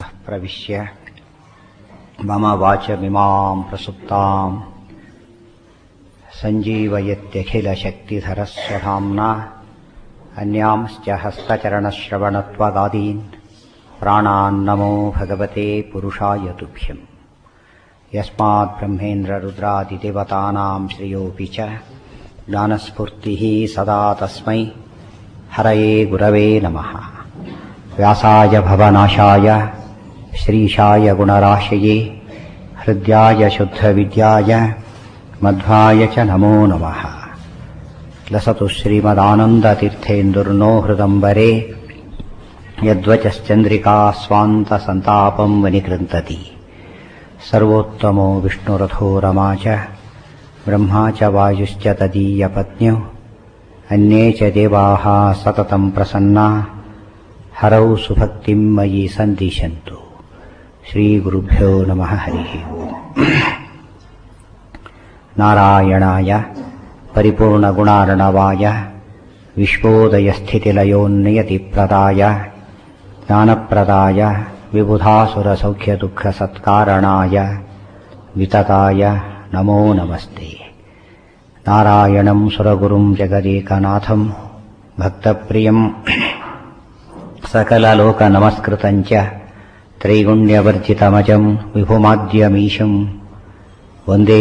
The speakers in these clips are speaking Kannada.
प्रविश्य मम वाचमिमां प्रसुप्ताम् सञ्जीवयत्यखिलशक्तिधरस्वधाम्ना अन्यांश्च हस्तचरणश्रवणत्वगादीन् प्राणान्नमो भगवते पुरुषाय तुभ्यम् यस्माद्ब्रह्मेन्द्ररुद्रादिदेवतानां श्रियोऽपि च ज्ञानस्फूर्तिः सदा तस्मै हरये गुरवे नमः व्यासाय भवनाशाय श्रीशाय गुणराशये हृद्याय शुद्धविद्याय मध्वाय च नमो नमः लसतु श्रीमदानन्दतीर्थेन्दुर्नो हृदम्बरे यद्वचश्चन्द्रिका स्वान्तसन्तापम् वनिकृन्तति सर्वोत्तमो विष्णुरथो रमा च ब्रह्मा च वायुश्च तदीयपत्न्यौ अन्ये च देवाः सततम् प्रसन्ना हरौ सुभक्तिम् मयि सन्दिशन्तु श्रीगुरुभ्यो नमः हरिः ओम् नारायणाय परिपूर्णगुणार्णवाय विश्वोदयस्थितिलयोन्नियतिप्रदाय ज्ञानप्रदाय विबुधासुरसौख्यदुःखसत्कारणाय वितताय नमो नमस्ते नारायणम् सुरगुरुम् जगदेकनाथम् भक्तप्रियम् सकललोकनमस्कृतम् च त्रैगुण्यवर्जितमजम् विभुमाद्यमीशम् वन्दे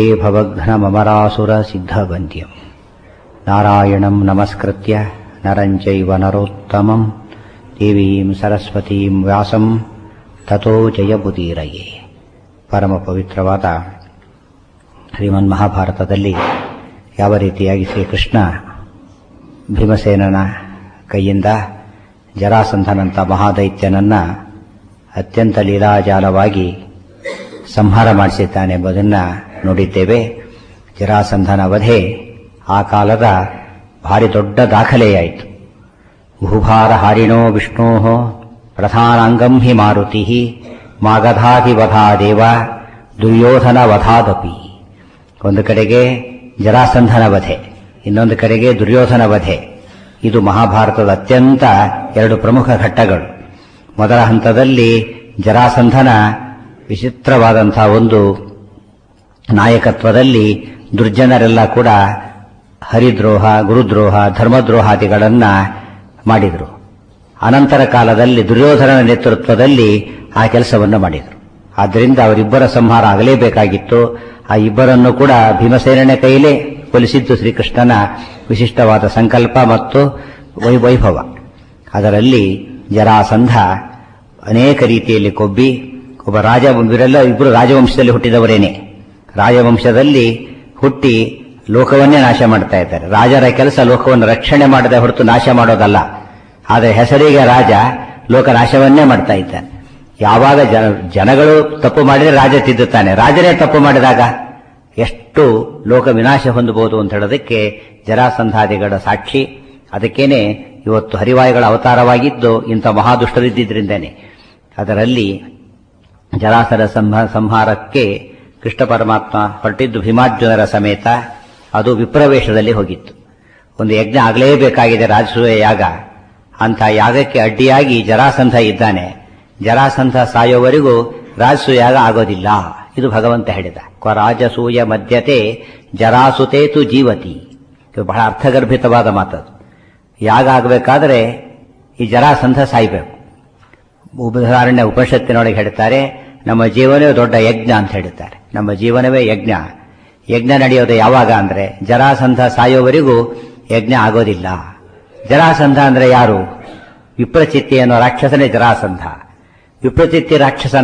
भवघ्नममरासुरसिद्धवन्द्यम् नारायणम् नमस्कृत्य नरम् चैव नरोत्तमम् देवीम् ಸರಸ್ವತೀಂ ವ್ಯಾಸಂ ತಥೋ ಜಯಬುದೀರಯೇ ಪರಮ ಪವಿತ್ರವಾದ ಶ್ರೀಮನ್ ಮಹಾಭಾರತದಲ್ಲಿ ಯಾವ ರೀತಿಯಾಗಿ ಶ್ರೀಕೃಷ್ಣ ಭೀಮಸೇನನ ಕೈಯಿಂದ ಜರಾಸಂಧನಂತ ಮಹಾದೈತ್ಯನನ್ನ ಅತ್ಯಂತ ಲೀಲಾಜಾಲವಾಗಿ ಸಂಹಾರ ಮಾಡಿಸಿದ್ದಾನೆಂಬುದನ್ನು ನೋಡಿದ್ದೇವೆ ಜರಾಸಂಧನ ವಧೆ ಆ ಕಾಲದ ಭಾರಿ ದೊಡ್ಡ ದಾಖಲೆಯಾಯಿತು ಭೂಭಾರ ಹಾರಿಣೋ ವಿಷ್ಣೋ ಪ್ರಧಾನಾಂಗಂ ಹಿ ಮಾರುತಿ ಮಾಗಧಾಧಿವಧಾದೇವ ದುರ್ಯೋಧನ ವಧಾದಪಿ ಒಂದು ಕಡೆಗೆ ಜರಾಸಂಧನ ವಧೆ ಇನ್ನೊಂದು ಕಡೆಗೆ ದುರ್ಯೋಧನ ವಧೆ ಇದು ಮಹಾಭಾರತದ ಅತ್ಯಂತ ಎರಡು ಪ್ರಮುಖ ಘಟ್ಟಗಳು ಮೊದಲ ಹಂತದಲ್ಲಿ ಜರಾಸಂಧನ ವಿಚಿತ್ರವಾದಂತಹ ಒಂದು ನಾಯಕತ್ವದಲ್ಲಿ ದುರ್ಜನರೆಲ್ಲ ಕೂಡ ಹರಿದ್ರೋಹ ಗುರುದ್ರೋಹ ಧರ್ಮದ್ರೋಹಾದಿಗಳನ್ನ ಮಾಡಿದರು ಅನಂತರ ಕಾಲದಲ್ಲಿ ದುರ್ಯೋಧನನ ನೇತೃತ್ವದಲ್ಲಿ ಆ ಕೆಲಸವನ್ನು ಮಾಡಿದರು ಆದ್ದರಿಂದ ಅವರಿಬ್ಬರ ಸಂಹಾರ ಆಗಲೇಬೇಕಾಗಿತ್ತು ಆ ಇಬ್ಬರನ್ನು ಕೂಡ ಭೀಮಸೇನನ ಕೈಲೇ ಕೊಲಿಸಿದ್ದು ಶ್ರೀಕೃಷ್ಣನ ವಿಶಿಷ್ಟವಾದ ಸಂಕಲ್ಪ ಮತ್ತು ವೈಭವ ಅದರಲ್ಲಿ ಜರಾಸಂಧ ಅನೇಕ ರೀತಿಯಲ್ಲಿ ಕೊಬ್ಬಿ ಒಬ್ಬ ರಾಜ ಇವರೆಲ್ಲ ಇಬ್ಬರು ರಾಜವಂಶದಲ್ಲಿ ಹುಟ್ಟಿದವರೇನೆ ರಾಜವಂಶದಲ್ಲಿ ಹುಟ್ಟಿ ಲೋಕವನ್ನೇ ನಾಶ ಮಾಡ್ತಾ ಇದ್ದಾರೆ ರಾಜರ ಕೆಲಸ ಲೋಕವನ್ನು ರಕ್ಷಣೆ ಮಾಡದೆ ಹೊರತು ನಾಶ ಮಾಡೋದಲ್ಲ ಆದರೆ ಹೆಸರಿಗೆ ರಾಜ ಲೋಕ ನಾಶವನ್ನೇ ಮಾಡ್ತಾ ಇದ್ದಾನೆ ಯಾವಾಗ ಜನ ಜನಗಳು ತಪ್ಪು ಮಾಡಿದರೆ ರಾಜ ತಿದ್ದುತ್ತಾನೆ ರಾಜನೇ ತಪ್ಪು ಮಾಡಿದಾಗ ಎಷ್ಟು ಲೋಕ ವಿನಾಶ ಹೊಂದಬಹುದು ಅಂತ ಹೇಳೋದಕ್ಕೆ ಜರಾಸಂಧಾದಿಗಳ ಸಾಕ್ಷಿ ಅದಕ್ಕೇನೆ ಇವತ್ತು ಹರಿವಾಯುಗಳ ಅವತಾರವಾಗಿದ್ದು ಇಂಥ ಮಹಾದುಷ್ಟರಿದ್ದಿದ್ರಿಂದನೇ ಅದರಲ್ಲಿ ಜರಾಸರ ಸಂಹಾರಕ್ಕೆ ಕೃಷ್ಣ ಪರಮಾತ್ಮ ಹೊರಟಿದ್ದು ಭೀಮಾರ್ಜುನರ ಸಮೇತ ಅದು ವಿಪ್ರವೇಶದಲ್ಲಿ ಹೋಗಿತ್ತು ಒಂದು ಯಜ್ಞ ಆಗಲೇಬೇಕಾಗಿದೆ ರಾಜಸೂಯ ಯಾಗ ಅಂತ ಯಾಗಕ್ಕೆ ಅಡ್ಡಿಯಾಗಿ ಜರಾಸಂಧ ಇದ್ದಾನೆ ಜರಾಸಂಧ ಸಾಯೋವರೆಗೂ ರಾಜಸೂಯ ಯಾಗ ಆಗೋದಿಲ್ಲ ಇದು ಭಗವಂತ ಹೇಳಿದ ಕ್ವ ರಾಜಸೂಯ ಮಧ್ಯತೆ ಜರಾಸುತೇತು ಜೀವತಿ ಇದು ಬಹಳ ಅರ್ಥಗರ್ಭಿತವಾದ ಮಾತದು ಯಾಗ ಆಗಬೇಕಾದ್ರೆ ಈ ಜರಾಸಂಧ ಸಾಯ್ಬೇಕು ಉದಾಹರಣೆ ಉಪನಿಷತ್ತಿನೊಳಗೆ ಹೇಳ್ತಾರೆ ನಮ್ಮ ಜೀವನವೇ ದೊಡ್ಡ ಯಜ್ಞ ಅಂತ ಹೇಳುತ್ತಾರೆ ನಮ್ಮ ಜೀವನವೇ ಯಜ್ಞ ಯಜ್ಞ ನಡೆಯೋದು ಯಾವಾಗ ಅಂದ್ರೆ ಜರಾಸಂಧ ಸಾಯೋವರೆಗೂ ಯಜ್ಞ ಆಗೋದಿಲ್ಲ ಜರಾಸಂಧ ಅಂದ್ರೆ ಯಾರು ವಿಪ್ರಚಿತ್ತಿ ಅನ್ನೋ ರಾಕ್ಷಸನೇ ಜರಾಸಂಧ ವಿಪ್ರಚಿತ್ತಿ ರಾಕ್ಷಸನ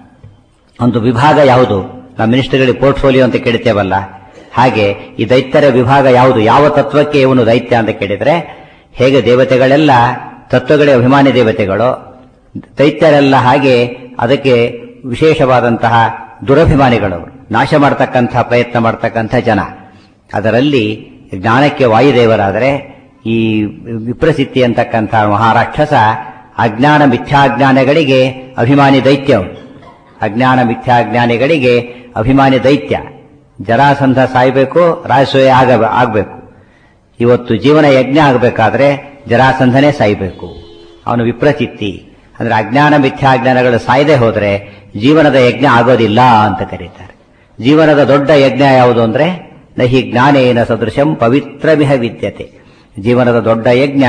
ಒಂದು ವಿಭಾಗ ಯಾವುದು ನಮ್ಮ ಮಿನಿಸ್ಟರ್ಗಳಿಗೆ ಪೋರ್ಟ್ಫೋಲಿಯೋ ಅಂತ ಕೇಳ್ತೇವಲ್ಲ ಹಾಗೆ ಈ ದೈತ್ಯರ ವಿಭಾಗ ಯಾವುದು ಯಾವ ತತ್ವಕ್ಕೆ ಇವನು ದೈತ್ಯ ಅಂತ ಕೇಳಿದ್ರೆ ಹೇಗೆ ದೇವತೆಗಳೆಲ್ಲ ತತ್ವಗಳೇ ಅಭಿಮಾನಿ ದೇವತೆಗಳು ದೈತ್ಯರೆಲ್ಲ ಹಾಗೆ ಅದಕ್ಕೆ ವಿಶೇಷವಾದಂತಹ ದುರಭಿಮಾನಿಗಳು ನಾಶ ಮಾಡತಕ್ಕಂಥ ಪ್ರಯತ್ನ ಮಾಡತಕ್ಕಂಥ ಜನ ಅದರಲ್ಲಿ ಜ್ಞಾನಕ್ಕೆ ವಾಯುದೇವರಾದರೆ ಈ ವಿಪ್ರಸಿದ್ಧಿ ಅಂತಕ್ಕಂಥ ಮಹಾರಾಕ್ಷಸ ಅಜ್ಞಾನ ಮಿಥ್ಯಾಜ್ಞಾನಗಳಿಗೆ ಅಭಿಮಾನಿ ದೈತ್ಯ ಅಜ್ಞಾನ ಮಿಥ್ಯಾಜ್ಞಾನಿಗಳಿಗೆ ಅಭಿಮಾನಿ ದೈತ್ಯ ಜರಾಸಂಧ ಸಾಯ್ಬೇಕು ರಾಜಸೂಯ ಆಗ ಆಗ್ಬೇಕು ಇವತ್ತು ಜೀವನ ಯಜ್ಞ ಆಗಬೇಕಾದ್ರೆ ಜರಾಸಂಧನೇ ಸಾಯ್ಬೇಕು ಅವನು ವಿಪ್ರಚಿತ್ತಿ ಅಂದ್ರೆ ಅಜ್ಞಾನ ಮಿಥ್ಯಾಜ್ಞಾನಗಳು ಸಾಯದೆ ಹೋದ್ರೆ ಜೀವನದ ಯಜ್ಞ ಆಗೋದಿಲ್ಲ ಅಂತ ಕರೀತಾರೆ ಜೀವನದ ದೊಡ್ಡ ಯಜ್ಞ ಯಾವುದು ಅಂದ್ರೆ ನಹಿ ಜ್ಞಾನೇನ ಸದೃಶಂ ಪವಿತ್ರಮಿಹ ವಿದ್ಯತೆ ಜೀವನದ ದೊಡ್ಡ ಯಜ್ಞ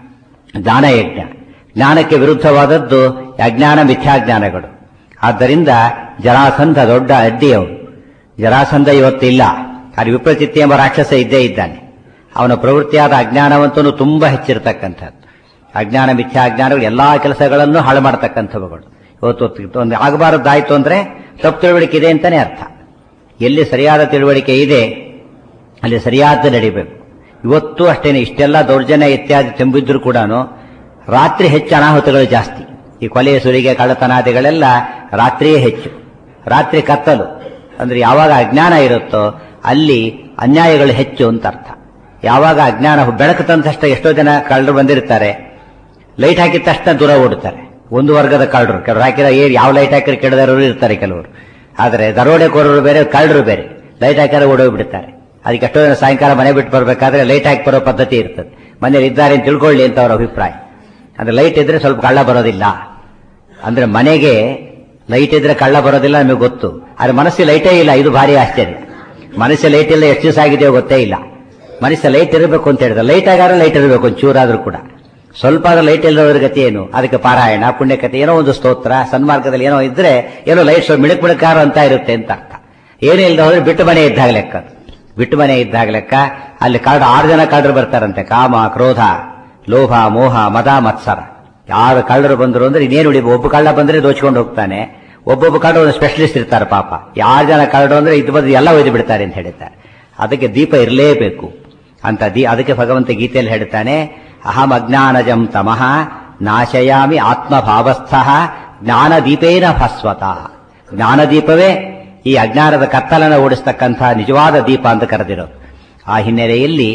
ಜ್ಞಾನಯಜ್ಞ ಜ್ಞಾನಕ್ಕೆ ವಿರುದ್ಧವಾದದ್ದು ಅಜ್ಞಾನ ಮಿಥ್ಯಾಜ್ಞಾನಗಳು ಆದ್ದರಿಂದ ಜರಾಸಂಧ ದೊಡ್ಡ ಅಡ್ಡಿಯವರು ಜರಾಸಂಧ ಇವತ್ತಿಲ್ಲ ಅಲ್ಲಿ ವಿಪ್ರಚಿತ್ತಿ ಎಂಬ ರಾಕ್ಷಸ ಇದ್ದೇ ಇದ್ದಾನೆ ಅವನ ಪ್ರವೃತ್ತಿಯಾದ ಅಜ್ಞಾನವಂತನು ತುಂಬಾ ಹೆಚ್ಚಿರತಕ್ಕಂಥದ್ದು ಅಜ್ಞಾನ ಮಿಥ್ಯಾಜ್ಞಾನಗಳು ಎಲ್ಲಾ ಕೆಲಸಗಳನ್ನು ಹಾಳು ಮಾಡತಕ್ಕಂಥವುಗಳು ಇವತ್ತು ಒಂದು ಆಗಬಾರದ್ದಾಯ್ತು ಅಂದ್ರೆ ತಪ್ಪು ತಿಳುವಳಿಕೆ ಇದೆ ಅಂತಾನೆ ಅರ್ಥ ಎಲ್ಲಿ ಸರಿಯಾದ ತಿಳುವಳಿಕೆ ಇದೆ ಅಲ್ಲಿ ಸರಿಯಾದ ನಡಿಬೇಕು ಇವತ್ತು ಅಷ್ಟೇನೆ ಇಷ್ಟೆಲ್ಲ ದೌರ್ಜನ್ಯ ಇತ್ಯಾದಿ ತೆಂಬಿದ್ರು ಕೂಡ ರಾತ್ರಿ ಹೆಚ್ಚು ಅನಾಹುತಗಳು ಜಾಸ್ತಿ ಈ ಕೊಲೆ ಸುಲಿಗೆ ಕಳ್ಳತನಾದಿಗಳೆಲ್ಲ ರಾತ್ರಿಯೇ ಹೆಚ್ಚು ರಾತ್ರಿ ಕತ್ತಲು ಅಂದ್ರೆ ಯಾವಾಗ ಅಜ್ಞಾನ ಇರುತ್ತೋ ಅಲ್ಲಿ ಅನ್ಯಾಯಗಳು ಹೆಚ್ಚು ಅಂತ ಅರ್ಥ ಯಾವಾಗ ಅಜ್ಞಾನ ಬೆಳಕು ತಂದ ತಕ್ಷಣ ಎಷ್ಟೋ ಜನ ಕಳ್ಳರು ಬಂದಿರ್ತಾರೆ ಲೈಟ್ ಹಾಕಿದ ತಕ್ಷಣ ದೂರ ಓಡುತ್ತಾರೆ ಒಂದು ವರ್ಗದ ಕಳ್ಳರು ಕೆಲವರು ಹಾಕಿರೋ ಏರ್ ಯಾವ ಲೈಟ್ ಹಾಕಿರೋ ಕೆಡದವರು ಇರ್ತಾರೆ ಕೆಲವರು ಆದರೆ ದರೋಡೆಕೋರರು ಬೇರೆ ಕಳ್ಳರು ಬೇರೆ ಲೈಟ್ ಹಾಕಿದ್ರೆ ಓಡೋಗ್ಬಿಡ್ತಾರೆ ಅದಕ್ಕೆ ಎಷ್ಟೋ ಜನ ಸಾಯಂಕಾಲ ಮನೆ ಬಿಟ್ಟು ಬರಬೇಕಾದ್ರೆ ಲೈಟ್ ಹಾಕಿ ಬರೋ ಪದ್ಧತಿ ಇರ್ತದೆ ಮನೇಲಿ ಇದ್ದಾರೆ ಅಂತ ತಿಳ್ಕೊಳ್ಳಿ ಅಂತ ಅವರ ಅಭಿಪ್ರಾಯ ಅಂದ್ರೆ ಲೈಟ್ ಇದ್ರೆ ಸ್ವಲ್ಪ ಕಳ್ಳ ಬರೋದಿಲ್ಲ ಅಂದ್ರೆ ಮನೆಗೆ ಲೈಟ್ ಇದ್ರೆ ಕಳ್ಳ ಬರೋದಿಲ್ಲ ನಮಗೆ ಗೊತ್ತು ಆದ್ರೆ ಮನಸ್ಸಿಗೆ ಲೈಟೇ ಇಲ್ಲ ಇದು ಭಾರಿ ಆಶ್ಚರ್ಯ ಮನಸ್ಸು ಲೈಟ್ ಇಲ್ಲ ಎಷ್ಟು ದಿವಸ ಆಗಿದೆಯೋ ಗೊತ್ತೇ ಇಲ್ಲ ಮನಸ್ಸು ಲೈಟ್ ಇರಬೇಕು ಅಂತ ಹೇಳಿದ್ರೆ ಲೈಟ್ ಆಗಾದ್ರೆ ಲೈಟ್ ಇರಬೇಕು ಒಂಚೂರಾದ್ರೂ ಕೂಡ ಸ್ವಲ್ಪ ಆದ್ರೂ ಲೈಟ್ ಇಲ್ಲದವ್ರ ಗತಿ ಏನು ಅದಕ್ಕೆ ಪಾರಾಯಣ ಪುಣ್ಯಕತೆ ಏನೋ ಒಂದು ಸ್ತೋತ್ರ ಸನ್ಮಾರ್ಗದಲ್ಲಿ ಏನೋ ಇದ್ರೆ ಏನೋ ಲೈಟ್ ಮಿಳಕ್ ಮಿಳಕಾರ ಅಂತ ಇರುತ್ತೆ ಅಂತ ಅರ್ಥ ಏನೂ ಇಲ್ಲದ ಹೋದ್ರೆ ಬಿಟ್ಟು ಮನೆ ಇದ್ದಾಗ ಲೆಕ್ಕ ಬಿಟ್ಟು ಮನೆ ಇದ್ದಾಗ ಲೆಕ್ಕ ಅಲ್ಲಿ ಕಳ್ಳ ಆರು ಜನ ಕಳ್ಳರು ಬರ್ತಾರಂತೆ ಕಾಮ ಕ್ರೋಧ ಲೋಭ ಮೋಹ ಮದ ಮತ್ಸರ ಯಾರು ಕಳ್ಳರು ಬಂದ್ರು ಅಂದ್ರೆ ಇನ್ನೇನು ಉಳಿ ಒಬ್ಬ ಕಳ್ಳ ಬಂದ್ರೆ ದೋಚ್ಕೊಂಡು ಹೋಗ್ತಾನೆ ಒಬ್ಬೊಬ್ಬ ಕಳ್ಳರು ಒಂದು ಸ್ಪೆಷಲಿಸ್ಟ್ ಇರ್ತಾರೆ ಪಾಪ ಯಾರು ಜನ ಕಳ್ಳರು ಅಂದ್ರೆ ಇದು ಬಂದು ಎಲ್ಲ ಒಯ್ದು ಬಿಡ್ತಾರೆ ಅಂತ ಹೇಳಿದ್ದಾರೆ ಅದಕ್ಕೆ ದೀಪ ಇರಲೇಬೇಕು ಅಂತ ದೀ ಅದಕ್ಕೆ ಭಗವಂತ ಗೀತೆಯಲ್ಲಿ ಹೇಳ್ತಾನೆ ಅಹಂ ಅಜ್ಞಾನಜಂ ತಮಃ ನಾಶಯಾಮಿ ಆತ್ಮಭಾವಸ್ಥ ಜ್ಞಾನ ದೀಪೇನ ಭಸ್ವತ ಜ್ಞಾನದೀಪವೇ ಈ ಅಜ್ಞಾನದ ಕತ್ತಲನ್ನು ಓಡಿಸ್ತಕ್ಕಂಥ ನಿಜವಾದ ದೀಪ ಅಂತ ಕರೆದಿರೋದು ಆ ಹಿನ್ನೆಲೆಯಲ್ಲಿ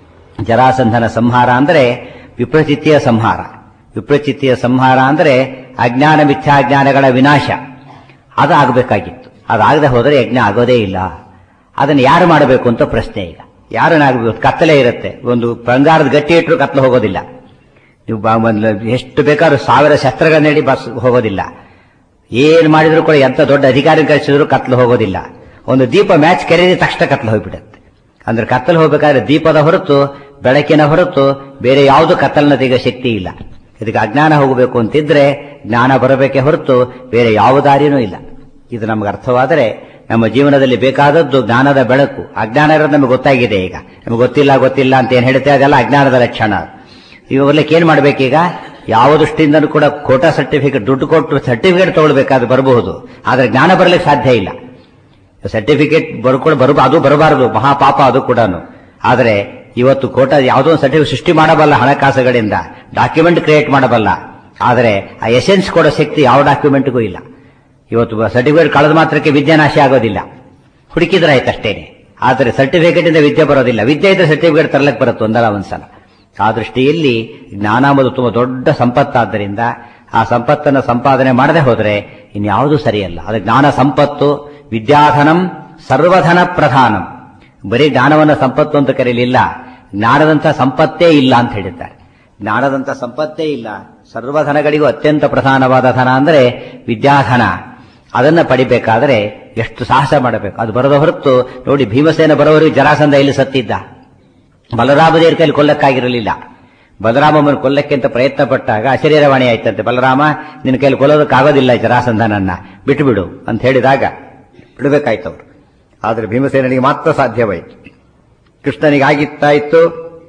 ಜರಾಸಂಧನ ಸಂಹಾರ ಅಂದರೆ ವಿಪ್ರಚಿತ್ತಿಯ ಸಂಹಾರ ವಿಪ್ರಚಿತ್ತಿಯ ಸಂಹಾರ ಅಂದರೆ ಅಜ್ಞಾನ ಮಿಥ್ಯಾಜ್ಞಾನಗಳ ವಿನಾಶ ಅದು ಆಗಬೇಕಾಗಿತ್ತು ಅದಾಗದೆ ಹೋದರೆ ಯಜ್ಞ ಆಗೋದೇ ಇಲ್ಲ ಅದನ್ನು ಯಾರು ಮಾಡಬೇಕು ಅಂತ ಪ್ರಶ್ನೆ ಈಗ ಯಾರನ್ನಾಗಬೇಕು ಕತ್ತಲೆ ಇರುತ್ತೆ ಒಂದು ಬಂಗಾರದ ಗಟ್ಟಿ ಇಟ್ಟರು ಕತ್ತಲು ಹೋಗೋದಿಲ್ಲ ನೀವು ಬ- ಒಂದು ಎಷ್ಟು ಬೇಕಾದ್ರೂ ಸಾವಿರ ಶಸ್ತ್ರಗಳ ನಡಿ ಬಸ್ ಹೋಗೋದಿಲ್ಲ ಏನ್ ಮಾಡಿದ್ರು ಕೂಡ ಎಂತ ದೊಡ್ಡ ಅಧಿಕಾರಿ ಕಳಿಸಿದ್ರು ಕತ್ಲು ಹೋಗೋದಿಲ್ಲ ಒಂದು ದೀಪ ಮ್ಯಾಚ್ ಕೆರೆದ ತಕ್ಷಣ ಕತ್ಲು ಹೋಗ್ಬಿಡುತ್ತೆ ಅಂದ್ರೆ ಕತ್ತಲು ಹೋಗ್ಬೇಕಾದ್ರೆ ದೀಪದ ಹೊರತು ಬೆಳಕಿನ ಹೊರತು ಬೇರೆ ಯಾವುದು ಕತ್ತಲನ್ನ ತೆಗೆಯೋ ಶಕ್ತಿ ಇಲ್ಲ ಇದಕ್ಕೆ ಅಜ್ಞಾನ ಹೋಗಬೇಕು ಅಂತಿದ್ರೆ ಜ್ಞಾನ ಬರಬೇಕೆ ಹೊರತು ಬೇರೆ ಯಾವ ದಾರಿನೂ ಇಲ್ಲ ಇದು ನಮಗೆ ಅರ್ಥವಾದರೆ ನಮ್ಮ ಜೀವನದಲ್ಲಿ ಬೇಕಾದದ್ದು ಜ್ಞಾನದ ಬೆಳಕು ಅಜ್ಞಾನ ಇರೋದು ನಮಗೆ ಗೊತ್ತಾಗಿದೆ ಈಗ ನಮಗೆ ಗೊತ್ತಿಲ್ಲ ಗೊತ್ತಿಲ್ಲ ಅಂತ ಏನ್ ಹೇಳುತ್ತೆ ಅದೆಲ್ಲ ಅಜ್ಞಾನದ ಲಕ್ಷಣ ಇವಾಗಲಕ್ಕೆ ಏನ್ ಮಾಡ್ಬೇಕೀಗ ಯಾವ ದೃಷ್ಟಿಯಿಂದಲೂ ಕೂಡ ಕೋಟಾ ಸರ್ಟಿಫಿಕೇಟ್ ದುಡ್ಡು ಕೊಟ್ಟು ಸರ್ಟಿಫಿಕೇಟ್ ತಗೊಳ್ಬೇಕಾದ್ರೆ ಬರಬಹುದು ಆದ್ರೆ ಜ್ಞಾನ ಬರಲಿಕ್ಕೆ ಸಾಧ್ಯ ಇಲ್ಲ ಸರ್ಟಿಫಿಕೇಟ್ ಬರ್ಕೊಂಡು ಬರ ಅದು ಬರಬಾರದು ಮಹಾಪಾಪ ಅದು ಕೂಡ ಆದರೆ ಇವತ್ತು ಕೋಟ ಯಾವುದೋ ಒಂದು ಸರ್ಟಿಫಿಕೇಟ್ ಸೃಷ್ಟಿ ಮಾಡಬಲ್ಲ ಹಣಕಾಸುಗಳಿಂದ ಡಾಕ್ಯುಮೆಂಟ್ ಕ್ರಿಯೇಟ್ ಮಾಡಬಲ್ಲ ಆದರೆ ಆ ಎಸೆನ್ಸ್ ಕೊಡೋ ಶಕ್ತಿ ಯಾವ ಡಾಕ್ಯುಮೆಂಟ್ಗೂ ಇಲ್ಲ ಇವತ್ತು ಸರ್ಟಿಫಿಕೇಟ್ ಕಳೆದ ಮಾತ್ರಕ್ಕೆ ವಿದ್ಯೆ ನಾಶ ಆಗೋದಿಲ್ಲ ಹುಡುಕಿದ್ರೆ ಆಯ್ತು ಅಷ್ಟೇನೆ ಆದರೆ ಸರ್ಟಿಫಿಕೇಟ್ ಇಂದ ವಿದ್ಯೆ ಬರೋದಿಲ್ಲ ವಿದ್ಯೆ ಇದ್ರೆ ಸರ್ಟಿಫಿಕೇಟ್ ತರಲಿಕ್ಕೆ ಬರುತ್ತೆ ಒಂದಲ್ಲ ಒಂದ್ಸಲ ಆ ದೃಷ್ಟಿಯಲ್ಲಿ ಜ್ಞಾನ ಎಂಬುದು ತುಂಬಾ ದೊಡ್ಡ ಸಂಪತ್ತಾದ್ದರಿಂದ ಆ ಸಂಪತ್ತನ್ನು ಸಂಪಾದನೆ ಮಾಡದೆ ಹೋದರೆ ಇನ್ಯಾವುದೂ ಸರಿಯಲ್ಲ ಅದು ಜ್ಞಾನ ಸಂಪತ್ತು ವಿದ್ಯಾಧನಂ ಸರ್ವಧನ ಪ್ರಧಾನಂ ಬರೀ ಜ್ಞಾನವನ್ನ ಸಂಪತ್ತು ಅಂತ ಕರೀಲಿಲ್ಲ ಜ್ಞಾನದಂತ ಸಂಪತ್ತೇ ಇಲ್ಲ ಅಂತ ಹೇಳಿದ್ದಾರೆ ಜ್ಞಾನದಂತ ಸಂಪತ್ತೇ ಇಲ್ಲ ಸರ್ವಧನಗಳಿಗೂ ಅತ್ಯಂತ ಪ್ರಧಾನವಾದ ಧನ ಅಂದರೆ ವಿದ್ಯಾಧನ ಅದನ್ನ ಪಡಿಬೇಕಾದರೆ ಎಷ್ಟು ಸಾಹಸ ಮಾಡಬೇಕು ಅದು ಬರದ ಹೊರತು ನೋಡಿ ಭೀಮಸೇನ ಬರೋವರೆಗೂ ಜರಾಸಂಧ ಇಲ್ಲಿ ಸತ್ತಿದ್ದ ಬಲರಾಮದೇವ್ರ ಕೈಲಿ ಕೊಲ್ಲಕ್ಕಾಗಿರಲಿಲ್ಲ ಬಲರಾಮಮ್ಮನ ಕೊಲ್ಲಕ್ಕೆ ಅಂತ ಪ್ರಯತ್ನ ಪಟ್ಟಾಗ ಅಶರೀರವಾಣಿ ಆಯ್ತಂತೆ ಬಲರಾಮ ನಿನ್ನ ಕೈಲಿ ಕೊಲ್ಲೋದಕ್ಕಾಗೋದಿಲ್ಲ ಜರಾಸಂಧನನ್ನ ಬಿಟ್ಟು ಬಿಡು ಅಂತ ಹೇಳಿದಾಗ ಬಿಡಬೇಕಾಯ್ತವ್ರು ಆದರೆ ಭೀಮಸೇನಿಗೆ ಮಾತ್ರ ಸಾಧ್ಯವಾಯಿತು ಕೃಷ್ಣನಿಗೆ ಆಗಿತ್ತಾ ಇತ್ತು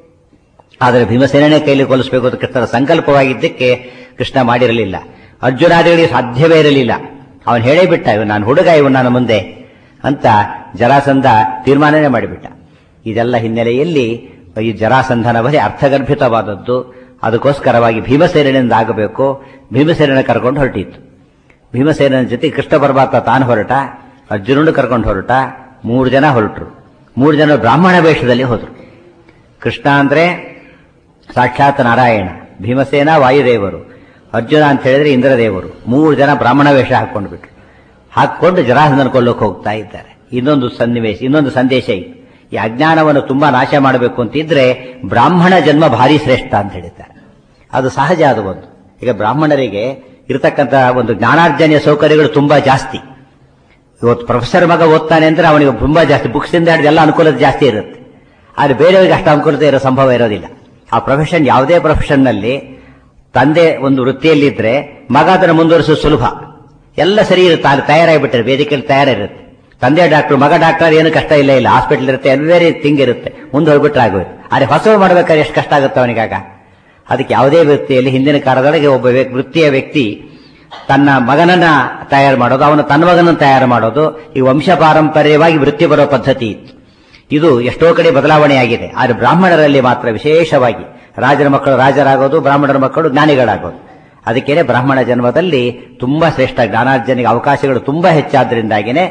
ಆದರೆ ಭೀಮಸೇನೇ ಕೈಲಿ ಕೊಲಿಸಬೇಕು ಅಂತ ಕೃಷ್ಣನ ಸಂಕಲ್ಪವಾಗಿದ್ದಕ್ಕೆ ಕೃಷ್ಣ ಮಾಡಿರಲಿಲ್ಲ ಅರ್ಜುನಾದಿಗಳಿಗೆ ಸಾಧ್ಯವೇ ಇರಲಿಲ್ಲ ಅವನು ಹೇಳೇ ಬಿಟ್ಟ ಇವ್ ನಾನು ಹುಡುಗ ಇವನು ನನ್ನ ಮುಂದೆ ಅಂತ ಜರಾಸಂಧ ತೀರ್ಮಾನನೇ ಮಾಡಿಬಿಟ್ಟ ಇದೆಲ್ಲ ಹಿನ್ನೆಲೆಯಲ್ಲಿ ಈ ಜರಾಸಂಧನ ಬರೀ ಅರ್ಥಗರ್ಭಿತವಾದದ್ದು ಅದಕ್ಕೋಸ್ಕರವಾಗಿ ಭೀಮಸೇನಿಂದ ಆಗಬೇಕು ಭೀಮಸೇನ ಕರ್ಕೊಂಡು ಹೊರಟಿತ್ತು ಭೀಮಸೇನ ಜೊತೆ ಕೃಷ್ಣ ಪರಮಾತ್ಮ ತಾನು ಹೊರಟ ಅರ್ಜುನನು ಕರ್ಕೊಂಡು ಹೊರಟ ಮೂರು ಜನ ಹೊರಟರು ಮೂರು ಜನ ಬ್ರಾಹ್ಮಣ ವೇಷದಲ್ಲಿ ಹೋದರು ಕೃಷ್ಣ ಅಂದ್ರೆ ಸಾಕ್ಷಾತ್ ನಾರಾಯಣ ಭೀಮಸೇನ ವಾಯುದೇವರು ಅರ್ಜುನ ಅಂತ ಹೇಳಿದ್ರೆ ಇಂದ್ರದೇವರು ಮೂರು ಜನ ಬ್ರಾಹ್ಮಣ ವೇಷ ಹಾಕೊಂಡು ಬಿಟ್ರು ಹಾಕೊಂಡು ಜರಾಸಂಧನ ಕೊಲ್ಲಕ್ಕೆ ಹೋಗ್ತಾ ಇದ್ದಾರೆ ಇನ್ನೊಂದು ಸನ್ನಿವೇಶ ಇನ್ನೊಂದು ಸಂದೇಶ ಇದೆ ಈ ಅಜ್ಞಾನವನ್ನು ತುಂಬಾ ನಾಶ ಮಾಡಬೇಕು ಅಂತಿದ್ರೆ ಬ್ರಾಹ್ಮಣ ಜನ್ಮ ಭಾರಿ ಶ್ರೇಷ್ಠ ಅಂತ ಹೇಳಿದ್ದಾರೆ ಅದು ಸಹಜ ಅದು ಒಂದು ಈಗ ಬ್ರಾಹ್ಮಣರಿಗೆ ಇರತಕ್ಕಂಥ ಒಂದು ಜ್ಞಾನಾರ್ಜನೆಯ ಸೌಕರ್ಯಗಳು ತುಂಬಾ ಜಾಸ್ತಿ ಇವತ್ತು ಪ್ರೊಫೆಸರ್ ಮಗ ಓದ್ತಾನೆ ಅಂದ್ರೆ ಅವನಿಗೆ ತುಂಬಾ ಜಾಸ್ತಿ ಬುಕ್ಸ್ ಇಂದ ಹಿಡಿದು ಎಲ್ಲ ಅನುಕೂಲತೆ ಜಾಸ್ತಿ ಇರುತ್ತೆ ಆದ್ರೆ ಬೇರೆಯವರಿಗೆ ಅಷ್ಟು ಅನುಕೂಲತೆ ಇರೋ ಸಂಭವ ಇರೋದಿಲ್ಲ ಆ ಪ್ರೊಫೆಷನ್ ಯಾವುದೇ ಪ್ರೊಫೆಷನ್ ನಲ್ಲಿ ತಂದೆ ಒಂದು ವೃತ್ತಿಯಲ್ಲಿದ್ರೆ ಮಗ ಅದನ್ನು ಮುಂದುವರಿಸೋದು ಸುಲಭ ಎಲ್ಲ ಸರಿ ಇರುತ್ತೆ ಅಲ್ಲಿ ತಯಾರಾಗಿಬಿಟ್ರೆ ವೇದಿಕೆಯಲ್ಲಿ ತಯಾರಿರುತ್ತೆ ತಂದೆ ಡಾಕ್ಟರ್ ಮಗ ಡಾಕ್ಟರ್ ಏನು ಕಷ್ಟ ಇಲ್ಲ ಇಲ್ಲ ಹಾಸ್ಪಿಟಲ್ ಇರುತ್ತೆ ಎವ್ರಿ ಥಿಂಗ್ ಇರುತ್ತೆ ಮುಂದೆ ಹೋಗ್ಬಿಟ್ರೆ ಆಗೋಯ್ತು ಆದ್ರೆ ಹೊಸವು ಮಾಡ್ಬೇಕಾದ್ರೆ ಎಷ್ಟು ಕಷ್ಟ ಆಗುತ್ತೆ ಅವನಿಗಾಗ ಅದಕ್ಕೆ ಯಾವುದೇ ವೃತ್ತಿಯಲ್ಲಿ ಹಿಂದಿನ ಕಾಲದೊಳಗೆ ಒಬ್ಬ ವ್ಯ- ವೃತ್ತಿಯ ವ್ಯಕ್ತಿ ತನ್ನ ಮಗನನ್ನ ತಯಾರು ಮಾಡೋದು ಅವನು ತನ್ನ ಮಗನನ್ನು ತಯಾರು ಮಾಡೋದು ಈ ವಂಶ ಪಾರಂಪರ್ಯವಾಗಿ ವೃತ್ತಿ ಬರೋ ಪದ್ಧತಿ ಇತ್ತು ಇದು ಎಷ್ಟೋ ಕಡೆ ಬದಲಾವಣೆಯಾಗಿದೆ ಆದರೆ ಬ್ರಾಹ್ಮಣರಲ್ಲಿ ಮಾತ್ರ ವಿಶೇಷವಾಗಿ ರಾಜರ ಮಕ್ಕಳು ರಾಜರಾಗೋದು ಬ್ರಾಹ್ಮಣರ ಮಕ್ಕಳು ಜ್ಞಾನಿಗಳಾಗೋದು ಅದಕ್ಕೇನೆ ಬ್ರಾಹ್ಮಣ ಜನ್ಮದಲ್ಲಿ ತುಂಬಾ ಶ್ರೇಷ್ಠ ಜ್ಞಾನಾರ್ಜನೆಗೆ ಅವಕಾಶಗಳು ತುಂಬಾ ಹೆಚ್ಚಾದ್ರಿಂದಾಗಿನೇ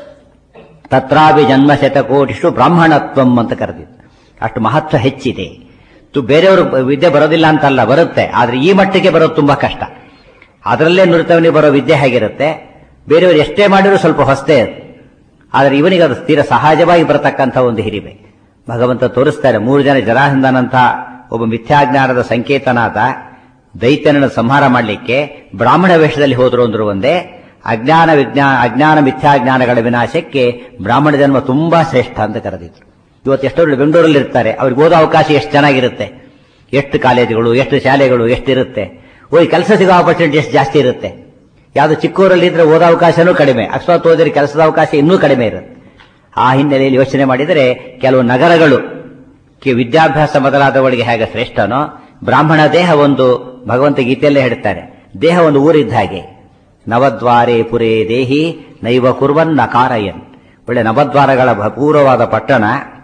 ತತ್ರಾಭಿ ಜನ್ಮ ಶತಕೋಟಿಷ್ಟು ಬ್ರಾಹ್ಮಣತ್ವಂ ಅಂತ ಕರೆದಿತ್ತು ಅಷ್ಟು ಮಹತ್ವ ಹೆಚ್ಚಿದೆ ತು ಬೇರೆಯವರು ವಿದ್ಯೆ ಬರೋದಿಲ್ಲ ಅಂತಲ್ಲ ಬರುತ್ತೆ ಆದ್ರೆ ಈ ಮಟ್ಟಿಗೆ ಬರೋದು ತುಂಬಾ ಕಷ್ಟ ಅದರಲ್ಲೇ ನುರಿತವನಿಗೆ ಬರೋ ವಿದ್ಯೆ ಹೇಗಿರುತ್ತೆ ಬೇರೆಯವರು ಎಷ್ಟೇ ಮಾಡಿದ್ರು ಸ್ವಲ್ಪ ಹೊಸದೇ ಅದು ಆದರೆ ಇವನಿಗೆ ಅದು ತೀರ ಸಹಜವಾಗಿ ಬರತಕ್ಕಂಥ ಒಂದು ಹಿರಿಮೆ ಭಗವಂತ ತೋರಿಸ್ತಾರೆ ಮೂರು ಜನ ಜರಾಸಂಧನಂಥ ಒಬ್ಬ ಮಿಥ್ಯಾಜ್ಞಾನದ ಸಂಕೇತನಾದ ದೈತ್ಯನನ್ನು ಸಂಹಾರ ಮಾಡಲಿಕ್ಕೆ ಬ್ರಾಹ್ಮಣ ವೇಷದಲ್ಲಿ ಹೋದ್ರು ಅಂದ್ರು ಒಂದೇ ಅಜ್ಞಾನ ವಿಜ್ಞಾನ ಅಜ್ಞಾನ ಮಿಥ್ಯಾಜ್ಞಾನಗಳ ವಿನಾಶಕ್ಕೆ ಬ್ರಾಹ್ಮಣ ಜನ್ಮ ತುಂಬಾ ಶ್ರೇಷ್ಠ ಅಂತ ಕರೆದಿದ್ರು ಇವತ್ತು ಎಷ್ಟೋ ಬೆಂಗಳೂರಲ್ಲಿ ಇರ್ತಾರೆ ಅವ್ರಿಗೆ ಓದೋ ಅವಕಾಶ ಎಷ್ಟು ಚೆನ್ನಾಗಿರುತ್ತೆ ಎಷ್ಟು ಕಾಲೇಜುಗಳು ಎಷ್ಟು ಶಾಲೆಗಳು ಎಷ್ಟಿರುತ್ತೆ ಓದಿ ಕೆಲಸ ಸಿಗೋ ಆಪರ್ಚುನಿಟಿ ಎಷ್ಟು ಜಾಸ್ತಿ ಇರುತ್ತೆ ಯಾವುದು ಚಿಕ್ಕೂರಲ್ಲಿ ಇದ್ರೆ ಓದೋ ಅವಕಾಶನೂ ಕಡಿಮೆ ಅಕಸ್ಮಾತ್ ಓದಿದ್ರೆ ಕೆಲಸದ ಅವಕಾಶ ಇನ್ನೂ ಕಡಿಮೆ ಇರುತ್ತೆ ಆ ಹಿನ್ನೆಲೆಯಲ್ಲಿ ಯೋಚನೆ ಮಾಡಿದರೆ ಕೆಲವು ನಗರಗಳು ಕೆ- ವಿದ್ಯಾಭ್ಯಾಸ ಮೊದಲಾದವಳಿಗೆ ಹೇಗೆ ಶ್ರೇಷ್ಠನೋ ಬ್ರಾಹ್ಮಣ ದೇಹ ಒಂದು ಭಗವಂತ ಗೀತೆಯಲ್ಲೇ ಹೇಳ್ತಾರೆ ದೇಹ ಒಂದು ಊರಿದ್ದ ಹಾಗೆ ನವದ್ವಾರೇ ಪುರೇ ದೇಹಿ ನೈವ ಕುರ್ವನ್ ನಕಾರಯನ್ ಒಳ್ಳೆ ನವದ್ವಾರಗಳ ಭ- ಪೂರ್ವವಾದ ಪಟ್ಟಣ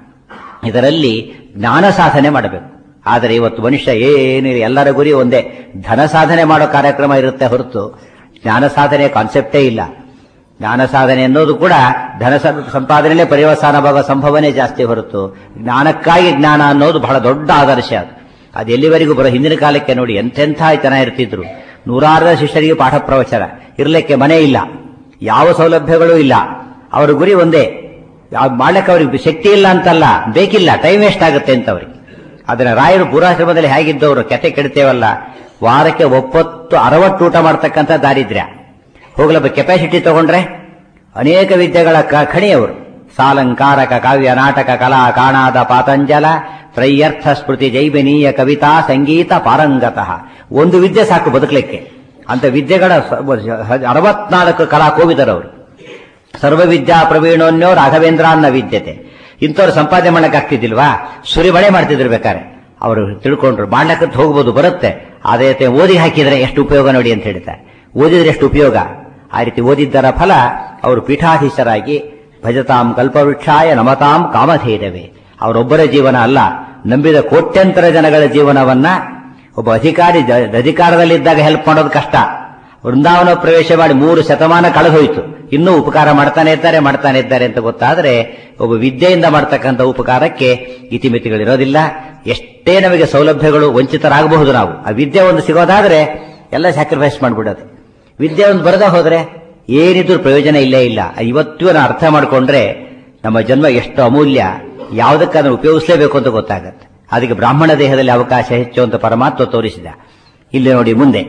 ಇದರಲ್ಲಿ ಜ್ಞಾನ ಸಾಧನೆ ಮಾಡಬೇಕು ಆದರೆ ಇವತ್ತು ಮನುಷ್ಯ ಏನಿಲ್ಲ ಎಲ್ಲರ ಗುರಿ ಒಂದೇ ಧನ ಸಾಧನೆ ಮಾಡೋ ಕಾರ್ಯಕ್ರಮ ಇರುತ್ತೆ ಹೊರತು ಜ್ಞಾನ ಸಾಧನೆ ಕಾನ್ಸೆಪ್ಟೇ ಇಲ್ಲ ಜ್ಞಾನ ಸಾಧನೆ ಅನ್ನೋದು ಕೂಡ ಧನ ಸ- ಸಂಪಾದನೆಯಲ್ಲೇ ಪರ್ಯವಸಾನವಾಗುವ ಸಂಭವನೆ ಜಾಸ್ತಿ ಹೊರತು ಜ್ಞಾನಕ್ಕಾಗಿ ಜ್ಞಾನ ಅನ್ನೋದು ಬಹಳ ದೊಡ್ಡ ಆದರ್ಶ ಅದು ಅದು ಎಲ್ಲಿವರೆಗೂ ಬರೋ ಹಿಂದಿನ ಕಾಲಕ್ಕೆ ನೋಡಿ ಎಂತೆಂಥ ಜನ ಇರ್ತಿದ್ರು ನೂರಾರು ಶಿಷ್ಯರಿಗೆ ಪಾಠ ಪ್ರವಚನ ಇರ್ಲಿಕ್ಕೆ ಮನೆ ಇಲ್ಲ ಯಾವ ಸೌಲಭ್ಯಗಳೂ ಇಲ್ಲ ಅವರ ಗುರಿ ಒಂದೇ ಯಾವ್ದು ಮಾಡ್ಲಿಕ್ಕೆ ಅವ್ರಿಗೆ ಶಕ್ತಿ ಇಲ್ಲ ಅಂತಲ್ಲ ಬೇಕಿಲ್ಲ ಟೈಮ್ ವೇಸ್ಟ್ ಆಗುತ್ತೆ ಅಂತ ಅವ್ರಿಗೆ ಅದನ್ನ ರಾಯರು ಪೂರ್ವಾಶ್ರಮದಲ್ಲಿ ಹೇಗಿದ್ದವರು ಕೆತೆ ಕೆಡ್ತೇವಲ್ಲ ವಾರಕ್ಕೆ ಒಪ್ಪತ್ತು ಅರವತ್ತು ಊಟ ಮಾಡ್ತಕ್ಕಂಥ ದಾರಿದ್ರ್ಯ ಹೋಗ್ಲಬ್ಬ ಕೆಪಾಸಿಟಿ ತಗೊಂಡ್ರೆ ಅನೇಕ ವಿದ್ಯೆಗಳ ಕ- ಖಣಿಯವರು ಸಾಲಂಕಾರಕ ಕಾವ್ಯ ನಾಟಕ ಕಲಾ ಕಾಣಾದ ಪಾತಂಜಲ ತ್ರಯ್ಯರ್ಥ ಸ್ಮೃತಿ ಜೈವಿನೀಯ ಕವಿತಾ ಸಂಗೀತ ಪಾರಂಗತಃ ಒಂದು ವಿದ್ಯೆ ಸಾಕು ಬದುಕಲಿಕ್ಕೆ ಅಂತ ವಿದ್ಯೆಗಳ ಸ- ಅರವತ್ನಾಲ್ಕು ಕಲಾ ಕೋವಿದರವರು ಸರ್ವವಿದ್ಯಾ ಪ್ರವೀಣೋನ್ಯೋ ರಾಘವೇಂದ್ರ ಅನ್ನ ವಿದ್ಯತೆ ಇಂಥವ್ರು ಸಂಪಾದನೆ ಮಾಡಕ್ ಆಗ್ತಿದ್ದಿಲ್ವಾ ಸುರಿಮಳೆ ಮಾಡ್ತಿದ್ರು ಬೇಕಾರೆ ಅವರು ತಿಳ್ಕೊಂಡ್ರು ಮಾಡ್ಲಕ್ಕಂತ ಹೋಗ್ಬೋದು ಬರುತ್ತೆ ಅದೇ ರೀತಿ ಓದಿ ಹಾಕಿದ್ರೆ ಎಷ್ಟು ಉಪಯೋಗ ನೋಡಿ ಅಂತ ಹೇಳ್ತಾರೆ ಓದಿದ್ರೆ ಎಷ್ಟು ಉಪಯೋಗ ಆ ರೀತಿ ಓದಿದ್ದರ ಫಲ ಅವರು ಪೀಠಾಧೀಶರಾಗಿ ಭಜತಾಂ ಕಲ್ಪವೃಕ್ಷಾಯ ನಮತಾಂ ಕಾಮಧೇರವೇ ಅವರೊಬ್ಬರ ಜೀವನ ಅಲ್ಲ ನಂಬಿದ ಕೋಟ್ಯಂತರ ಜನಗಳ ಜೀವನವನ್ನ ಒಬ್ಬ ಅಧಿಕಾರಿ ಜ- ಅಧಿಕಾರದಲ್ಲಿದ್ದಾಗ ಹೆಲ್ಪ್ ಮಾಡೋದು ಕಷ್ಟ ವೃಂದಾವನ ಪ್ರವೇಶ ಮಾಡಿ ಮೂರು ಶತಮಾನ ಕಳೆದೋಯ್ತು ಇನ್ನೂ ಉಪಕಾರ ಮಾಡ್ತಾನೆ ಇದ್ದಾರೆ ಮಾಡ್ತಾನೆ ಇದ್ದಾರೆ ಅಂತ ಗೊತ್ತಾದ್ರೆ ಒಬ್ಬ ವಿದ್ಯೆಯಿಂದ ಮಾಡ್ತಕ್ಕಂಥ ಉಪಕಾರಕ್ಕೆ ಇತಿಮಿತಿಗಳಿರೋದಿಲ್ಲ ಎಷ್ಟೇ ನಮಗೆ ಸೌಲಭ್ಯಗಳು ವಂಚಿತರಾಗಬಹುದು ನಾವು ಆ ವಿದ್ಯೆ ಒಂದು ಸಿಗೋದಾದ್ರೆ ಎಲ್ಲ ಸ್ಯಾಕ್ರಿಫೈಸ್ ಮಾಡ್ಬಿಡೋದು ವಿದ್ಯೆ ಒಂದು ಬರದ ಹೋದ್ರೆ ಏನಿದ್ರು ಪ್ರಯೋಜನ ಇಲ್ಲೇ ಇಲ್ಲ ಇವತ್ತು ನಾವು ಅರ್ಥ ಮಾಡ್ಕೊಂಡ್ರೆ ನಮ್ಮ ಜನ್ಮ ಎಷ್ಟು ಅಮೂಲ್ಯ ಯಾವುದಕ್ಕೆ ಅದನ್ನು ಉಪಯೋಗಿಸಲೇಬೇಕು ಅಂತ ಗೊತ್ತಾಗತ್ತೆ ಅದಕ್ಕೆ ಬ್ರಾಹ್ಮಣ ದೇಹದಲ್ಲಿ ಅವಕಾಶ ಹೆಚ್ಚು ಅಂತ ಪರಮಾತ್ಮ ತೋರಿಸಿದ ಇಲ್ಲಿ ನೋಡಿ ಮುಂದೆ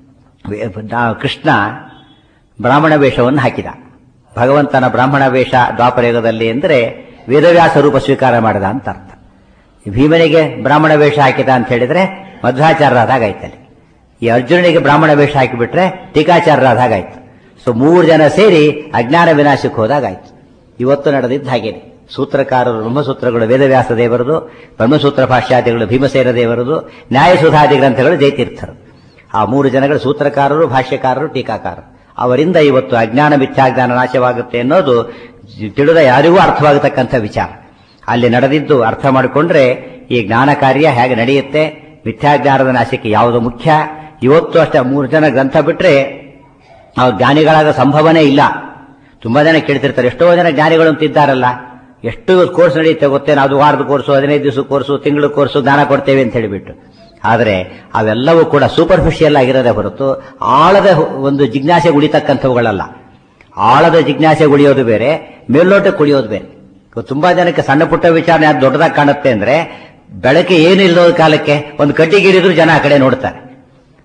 ವೇ- ನಾ- ಕೃಷ್ಣ ಬ್ರಾಹ್ಮಣ ವೇಷವನ್ನು ಹಾಕಿದ ಭಗವಂತನ ಬ್ರಾಹ್ಮಣ ವೇಷ ದ್ವಾಪರಯುಗದಲ್ಲಿ ಅಂದರೆ ವೇದವ್ಯಾಸ ರೂಪ ಸ್ವೀಕಾರ ಮಾಡಿದ ಅಂತ ಅರ್ಥ ಭೀಮನಿಗೆ ಬ್ರಾಹ್ಮಣ ವೇಷ ಹಾಕಿದ ಅಂತ ಹೇಳಿದ್ರೆ ಮಧ್ವಾಚಾರ್ಯರಾದಾಗಾಯ್ತಲ್ಲಿ ಈ ಅರ್ಜುನನಿಗೆ ಬ್ರಾಹ್ಮಣ ವೇಷ ಹಾಕಿಬಿಟ್ರೆ ಟೀಕಾಚಾರ್ಯರಾದಾಗಾಯ್ತು ಸೊ ಮೂರು ಜನ ಸೇರಿ ಅಜ್ಞಾನ ವಿನಾಶಕ್ಕೆ ಹೋದಾಗಾಯ್ತು ಇವತ್ತು ನಡೆದಿದ್ದು ಹಾಗೇನೆ ಸೂತ್ರಕಾರರು ಬ್ರಹ್ಮಸೂತ್ರಗಳು ವೇದವ್ಯಾಸ ದೇವರದು ಬ್ರಹ್ಮಸೂತ್ರ ಭಾಷ್ಯಾದಿಗಳು ಭೀಮಸೇನ ದೇವರದು ನ್ಯಾಯಸುಧಾದಿ ಗ್ರಂಥಗಳು ಜಯತೀರ್ಥರು ಆ ಮೂರು ಜನಗಳು ಸೂತ್ರಕಾರರು ಭಾಷ್ಯಕಾರರು ಟೀಕಾಕಾರರು ಅವರಿಂದ ಇವತ್ತು ಅಜ್ಞಾನ ಮಿಥ್ಯಾಜ್ಞಾನ ನಾಶವಾಗುತ್ತೆ ಅನ್ನೋದು ಜಿ- ತಿಳಿದ ಯಾರಿಗೂ ಅರ್ಥವಾಗತಕ್ಕಂಥ ವಿಚಾರ ಅಲ್ಲಿ ನಡೆದಿದ್ದು ಅರ್ಥ ಮಾಡಿಕೊಂಡ್ರೆ ಈ ಜ್ಞಾನ ಕಾರ್ಯ ಹೇಗೆ ನಡೆಯುತ್ತೆ ಮಿಥ್ಯಾಜ್ಞಾನದ ನಾಶಕ್ಕೆ ಯಾವುದು ಮುಖ್ಯ ಇವತ್ತು ಅಷ್ಟೇ ಮೂರು ಜನ ಗ್ರಂಥ ಬಿಟ್ರೆ ಅವ್ರು ಜ್ಞಾನಿಗಳಾದ ಸಂಭವನೇ ಇಲ್ಲ ತುಂಬಾ ಜನ ಕೇಳ್ತಿರ್ತಾರೆ ಎಷ್ಟೋ ಜನ ಜ್ಞಾನಿಗಳು ಅಂತ ಇದ್ದಾರಲ್ಲ ಎಷ್ಟು ಕೋರ್ಸ್ ನಡೆಯುತ್ತೆ ಗೊತ್ತೇನೋ ಅದು ವಾರದ ಕೋರ್ಸು ಹದಿನೈದು ದಿವಸ ಕೋರ್ಸು ತಿಂಗಳು ಕೋರ್ಸು ಜ್ಞಾನ ಕೊಡ್ತೇವೆ ಅಂತ ಹೇಳಿಬಿಟ್ಟು ಆದರೆ ಅವೆಲ್ಲವೂ ಕೂಡ ಸೂಪರ್ಫಿಷಿಯಲ್ ಆಗಿರೋದೇ ಹೊರತು ಆಳದ ಒಂದು ಜಿಜ್ಞಾಸೆ ಉಳಿತಕ್ಕಂಥವುಗಳಲ್ಲ ಆಳದ ಜಿಜ್ಞಾಸೆ ಉಳಿಯೋದು ಬೇರೆ ಮೇಲ್ನೋಟ ಕುಳಿಯೋದು ಬೇರೆ ಇವತ್ತು ತುಂಬಾ ಜನಕ್ಕೆ ಸಣ್ಣ ಪುಟ್ಟ ವಿಚಾರ ಯಾವ್ದು ದೊಡ್ಡದಾಗಿ ಕಾಣುತ್ತೆ ಅಂದ್ರೆ ಬೆಳಕೆ ಏನು ಇಲ್ಲದ ಕಾಲಕ್ಕೆ ಒಂದು ಕಟ್ಟಿಗಿರಿದ್ರು ಜನ ಆ ಕಡೆ ನೋಡ್ತಾರೆ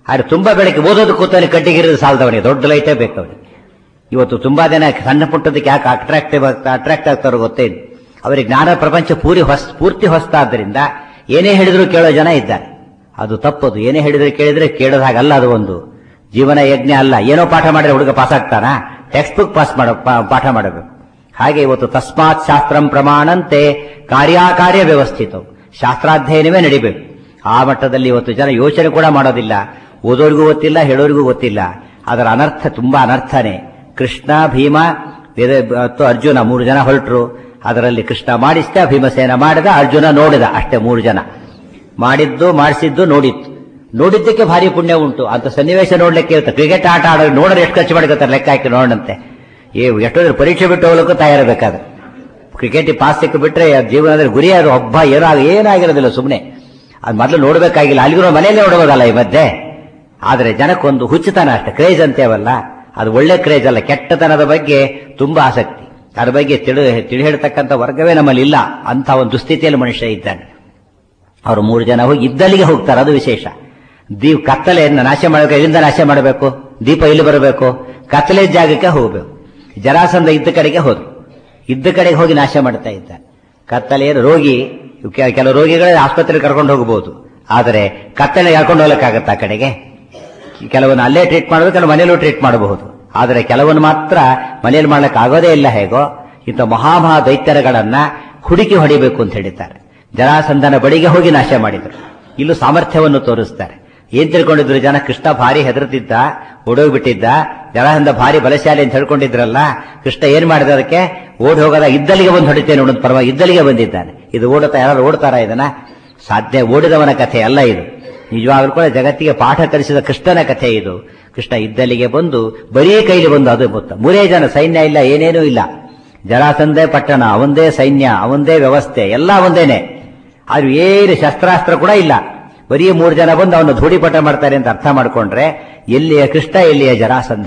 ಆದ್ರೆ ತುಂಬಾ ಬೆಳಗ್ಗೆ ಓದೋದು ಕೂತಾನೆ ಕಟ್ಟಿಗಿರಿದ ಸಾಲದವನಿಗೆ ದೊಡ್ಡ ಲೈಟೇ ಬೇಕು ಅವನಿಗೆ ಇವತ್ತು ತುಂಬಾ ಜನ ಸಣ್ಣ ಪುಟ್ಟದಕ್ಕೆ ಯಾಕೆ ಅಟ್ರಾಕ್ಟಿವ್ ಆಗ್ತಾ ಅಟ್ರಾಕ್ಟ್ ಆಗ್ತಾರೋ ಗೊತ್ತೇನು ಅವರಿಗೆ ಜ್ಞಾನ ಪ್ರಪಂಚ ಪೂರಿ ಹೊಸ್ ಪೂರ್ತಿ ಹೊಸ್ತಾದ್ದರಿಂದ ಏನೇ ಹೇಳಿದ್ರು ಕೇಳೋ ಜನ ಇದ್ದಾರೆ ಅದು ತಪ್ಪದು ಏನೇ ಹೇಳಿದ್ರೆ ಕೇಳಿದ್ರೆ ಕೇಳೋದ ಹಾಗಲ್ಲ ಅದು ಒಂದು ಜೀವನ ಯಜ್ಞ ಅಲ್ಲ ಏನೋ ಪಾಠ ಮಾಡಿದ್ರೆ ಹುಡುಗ ಪಾಸ್ ಆಗ್ತಾನ ಟೆಕ್ಸ್ಟ್ ಬುಕ್ ಪಾಸ್ ಮಾಡ ಪಾ- ಪಾಠ ಮಾಡಬೇಕು ಹಾಗೆ ಇವತ್ತು ತಸ್ಮಾತ್ ಶಾಸ್ತ್ರಂ ಪ್ರಮಾಣಂತೆ ಕಾರ್ಯಾಕಾರ್ಯ ವ್ಯವಸ್ಥಿತವು ಶಾಸ್ತ್ರಾಧ್ಯಯನವೇ ನಡಿಬೇಕು ಆ ಮಟ್ಟದಲ್ಲಿ ಇವತ್ತು ಜನ ಯೋಚನೆ ಕೂಡ ಮಾಡೋದಿಲ್ಲ ಓದೋರಿಗೂ ಗೊತ್ತಿಲ್ಲ ಹೇಳೋರಿಗೂ ಗೊತ್ತಿಲ್ಲ ಅದರ ಅನರ್ಥ ತುಂಬಾ ಅನರ್ಥನೇ ಕೃಷ್ಣ ಭೀಮ ವೇದ ಮತ್ತು ಅರ್ಜುನ ಮೂರು ಜನ ಹೊರಟರು ಅದರಲ್ಲಿ ಕೃಷ್ಣ ಮಾಡಿಸ್ದ ಭೀಮಸೇನ ಮಾಡಿದ ಅರ್ಜುನ ನೋಡಿದ ಅಷ್ಟೇ ಮೂರು ಜನ ಮಾಡಿದ್ದು ಮಾಡಿಸಿದ್ದು ನೋಡಿತ್ತು ನೋಡಿದ್ದಕ್ಕೆ ಭಾರಿ ಪುಣ್ಯ ಉಂಟು ಅಂತ ಸನ್ನಿವೇಶ ನೋಡ್ಲಿಕ್ಕೆ ಇರುತ್ತೆ ಕ್ರಿಕೆಟ್ ಆಟ ಆಡೋ ನೋಡಿದ್ರೆ ಎಷ್ಟು ಖರ್ಚು ಮಾಡಿಕೊತಾರೆ ಲೆಕ್ಕ ಹಾಕಿ ನೋಡಂತೆ ಏ ಎಷ್ಟೋದ್ರೆ ಪರೀಕ್ಷೆ ಬಿಟ್ಟು ಹೋಗ್ಲಿಕ್ಕೂ ತಯಾರಿರ್ಬೇಕಾದ್ರೆ ಕ್ರಿಕೆಟ್ ಪಾಸ್ ಸಿಕ್ಕ ಬಿಟ್ರೆ ಜೀವನದಲ್ಲಿ ಗುರಿ ಅದು ಒಬ್ಬ ಏನೋ ಆಗ- ಏನಾಗಿರೋದಿಲ್ಲ ಸುಮ್ಮನೆ ಅದು ಮೊದಲು ನೋಡ್ಬೇಕಾಗಿಲ್ಲ ಅಲ್ಲಿಗೂ ನಾವು ಮನೆಯಲ್ಲೇ ನೋಡ್ಬೋದಲ್ಲ ಈ ಮಧ್ಯೆ ಆದರೆ ಜನಕ್ಕೊಂದು ಹುಚ್ಚುತನ ಅಷ್ಟೇ ಕ್ರೇಜ್ ಅಂತೇವಲ್ಲ ಅದು ಒಳ್ಳೆ ಕ್ರೇಜ್ ಅಲ್ಲ ಕೆಟ್ಟತನದ ಬಗ್ಗೆ ತುಂಬಾ ಆಸಕ್ತಿ ಅದ್ರ ಬಗ್ಗೆ ತಿಳಿ ತಿಳಿ ಹೇಳ್ತಕ್ಕಂಥ ವರ್ಗವೇ ನಮ್ಮಲ್ಲಿ ಇಲ್ಲ ಅಂತ ಒಂದು ದುಸ್ಥಿತಿಯಲ್ಲಿ ಮನುಷ್ಯ ಇದ್ದಾನೆ ಅವರು ಮೂರು ಜನ ಹೋಗಿ ಇದ್ದಲ್ಲಿಗೆ ಹೋಗ್ತಾರೆ ಅದು ವಿಶೇಷ ದೀಪ್ ಕತ್ತಲೆಯನ್ನು ನಾಶ ಮಾಡಬೇಕು ಎಲ್ಲಿಂದ ನಾಶ ಮಾಡಬೇಕು ದೀಪ ಇಲ್ಲಿ ಬರಬೇಕು ಕತ್ತಲೆ ಜಾಗಕ್ಕೆ ಹೋಗಬೇಕು ಜರಾಸಂಧ ಇದ್ದ ಕಡೆಗೆ ಹೋದ್ರು ಇದ್ದ ಕಡೆಗೆ ಹೋಗಿ ನಾಶ ಮಾಡ್ತಾ ಇದ್ದಾನೆ ಕತ್ತಲೆ ರೋಗಿ ಕೆ- ಕೆಲವು ರೋಗಿಗಳೇ ಆಸ್ಪತ್ರೆಗೆ ಕರ್ಕೊಂಡು ಹೋಗಬಹುದು ಆದರೆ ಕತ್ತಲೆ ಕರ್ಕೊಂಡು ಹೋಗ್ಲಿಕ್ಕಾಗತ್ತ ಆ ಕಡೆಗೆ ಕೆಲವನ್ನ ಅಲ್ಲೇ ಟ್ರೀಟ್ ಮಾಡಬೇಕು ಕೆಲವು ಮನೆಯಲ್ಲೂ ಟ್ರೀಟ್ ಮಾಡಬಹುದು ಆದರೆ ಕೆಲವನ್ನು ಮಾತ್ರ ಮನೆಯಲ್ಲಿ ಮಾಡ್ಲಿಕ್ಕೆ ಆಗೋದೇ ಇಲ್ಲ ಹೇಗೋ ಇಂಥ ಮಹಾಮಹಾ ದೈತ್ಯರಗಳನ್ನ ಹುಡುಕಿ ಹೊಡಿಬೇಕು ಅಂತ ಹೇಳಿದ್ದಾರೆ ಜರಾಸಂಧನ ಬಳಿಗೆ ಹೋಗಿ ನಾಶ ಮಾಡಿದರು ಇಲ್ಲೂ ಸಾಮರ್ಥ್ಯವನ್ನು ತೋರಿಸ್ತಾರೆ ಏನ್ ತಿಳ್ಕೊಂಡಿದ್ರು ಜನ ಕೃಷ್ಣ ಭಾರಿ ಹೆದರ್ತಿದ್ದ ಓಡೋಗ್ಬಿಟ್ಟಿದ್ದ ಜರಾಸಂಧ ಭಾರಿ ಬಲಶಾಲಿ ಅಂತ ಹೇಳ್ಕೊಂಡಿದ್ರಲ್ಲ ಕೃಷ್ಣ ಏನ್ ಮಾಡಿದ ಅದಕ್ಕೆ ಓಡಿ ಹೋಗೋದ ಇದ್ದಲ್ಲಿಗೆ ಬಂದು ಹೊಡಿತೇನೆ ನೋಡೋದು ಪರಮ ಇದ್ದಲ್ಲಿಗೆ ಬಂದಿದ್ದಾನೆ ಇದು ಓಡುತ್ತಾ ಯಾರು ಓಡ್ತಾರ ಇದನ್ನ ಸಾಧ್ಯ ಓಡಿದವನ ಕಥೆ ಅಲ್ಲ ಇದು ನಿಜವಾಗ್ಲೂ ಕೂಡ ಜಗತ್ತಿಗೆ ಪಾಠ ಕಲಿಸಿದ ಕೃಷ್ಣನ ಕಥೆ ಇದು ಕೃಷ್ಣ ಇದ್ದಲ್ಲಿಗೆ ಬಂದು ಬರೀ ಕೈಲಿ ಬಂದು ಅದು ಗೊತ್ತ ಮೂರೇ ಜನ ಸೈನ್ಯ ಇಲ್ಲ ಏನೇನೂ ಇಲ್ಲ ಜರಾಸಂದೇ ಪಟ್ಟಣ ಅವಂದೇ ಸೈನ್ಯ ಅವಂದೇ ವ್ಯವಸ್ಥೆ ಎಲ್ಲ ಒಂದೇನೆ ಆದ್ರೆ ಏನು ಶಸ್ತ್ರಾಸ್ತ್ರ ಕೂಡ ಇಲ್ಲ ಬರೀ ಮೂರು ಜನ ಬಂದು ಅವನು ಧೂಳಿಪಟ ಮಾಡ್ತಾರೆ ಅಂತ ಅರ್ಥ ಮಾಡ್ಕೊಂಡ್ರೆ ಎಲ್ಲಿಯ ಕೃಷ್ಣ ಎಲ್ಲಿಯ ಜರಾಸಂಧ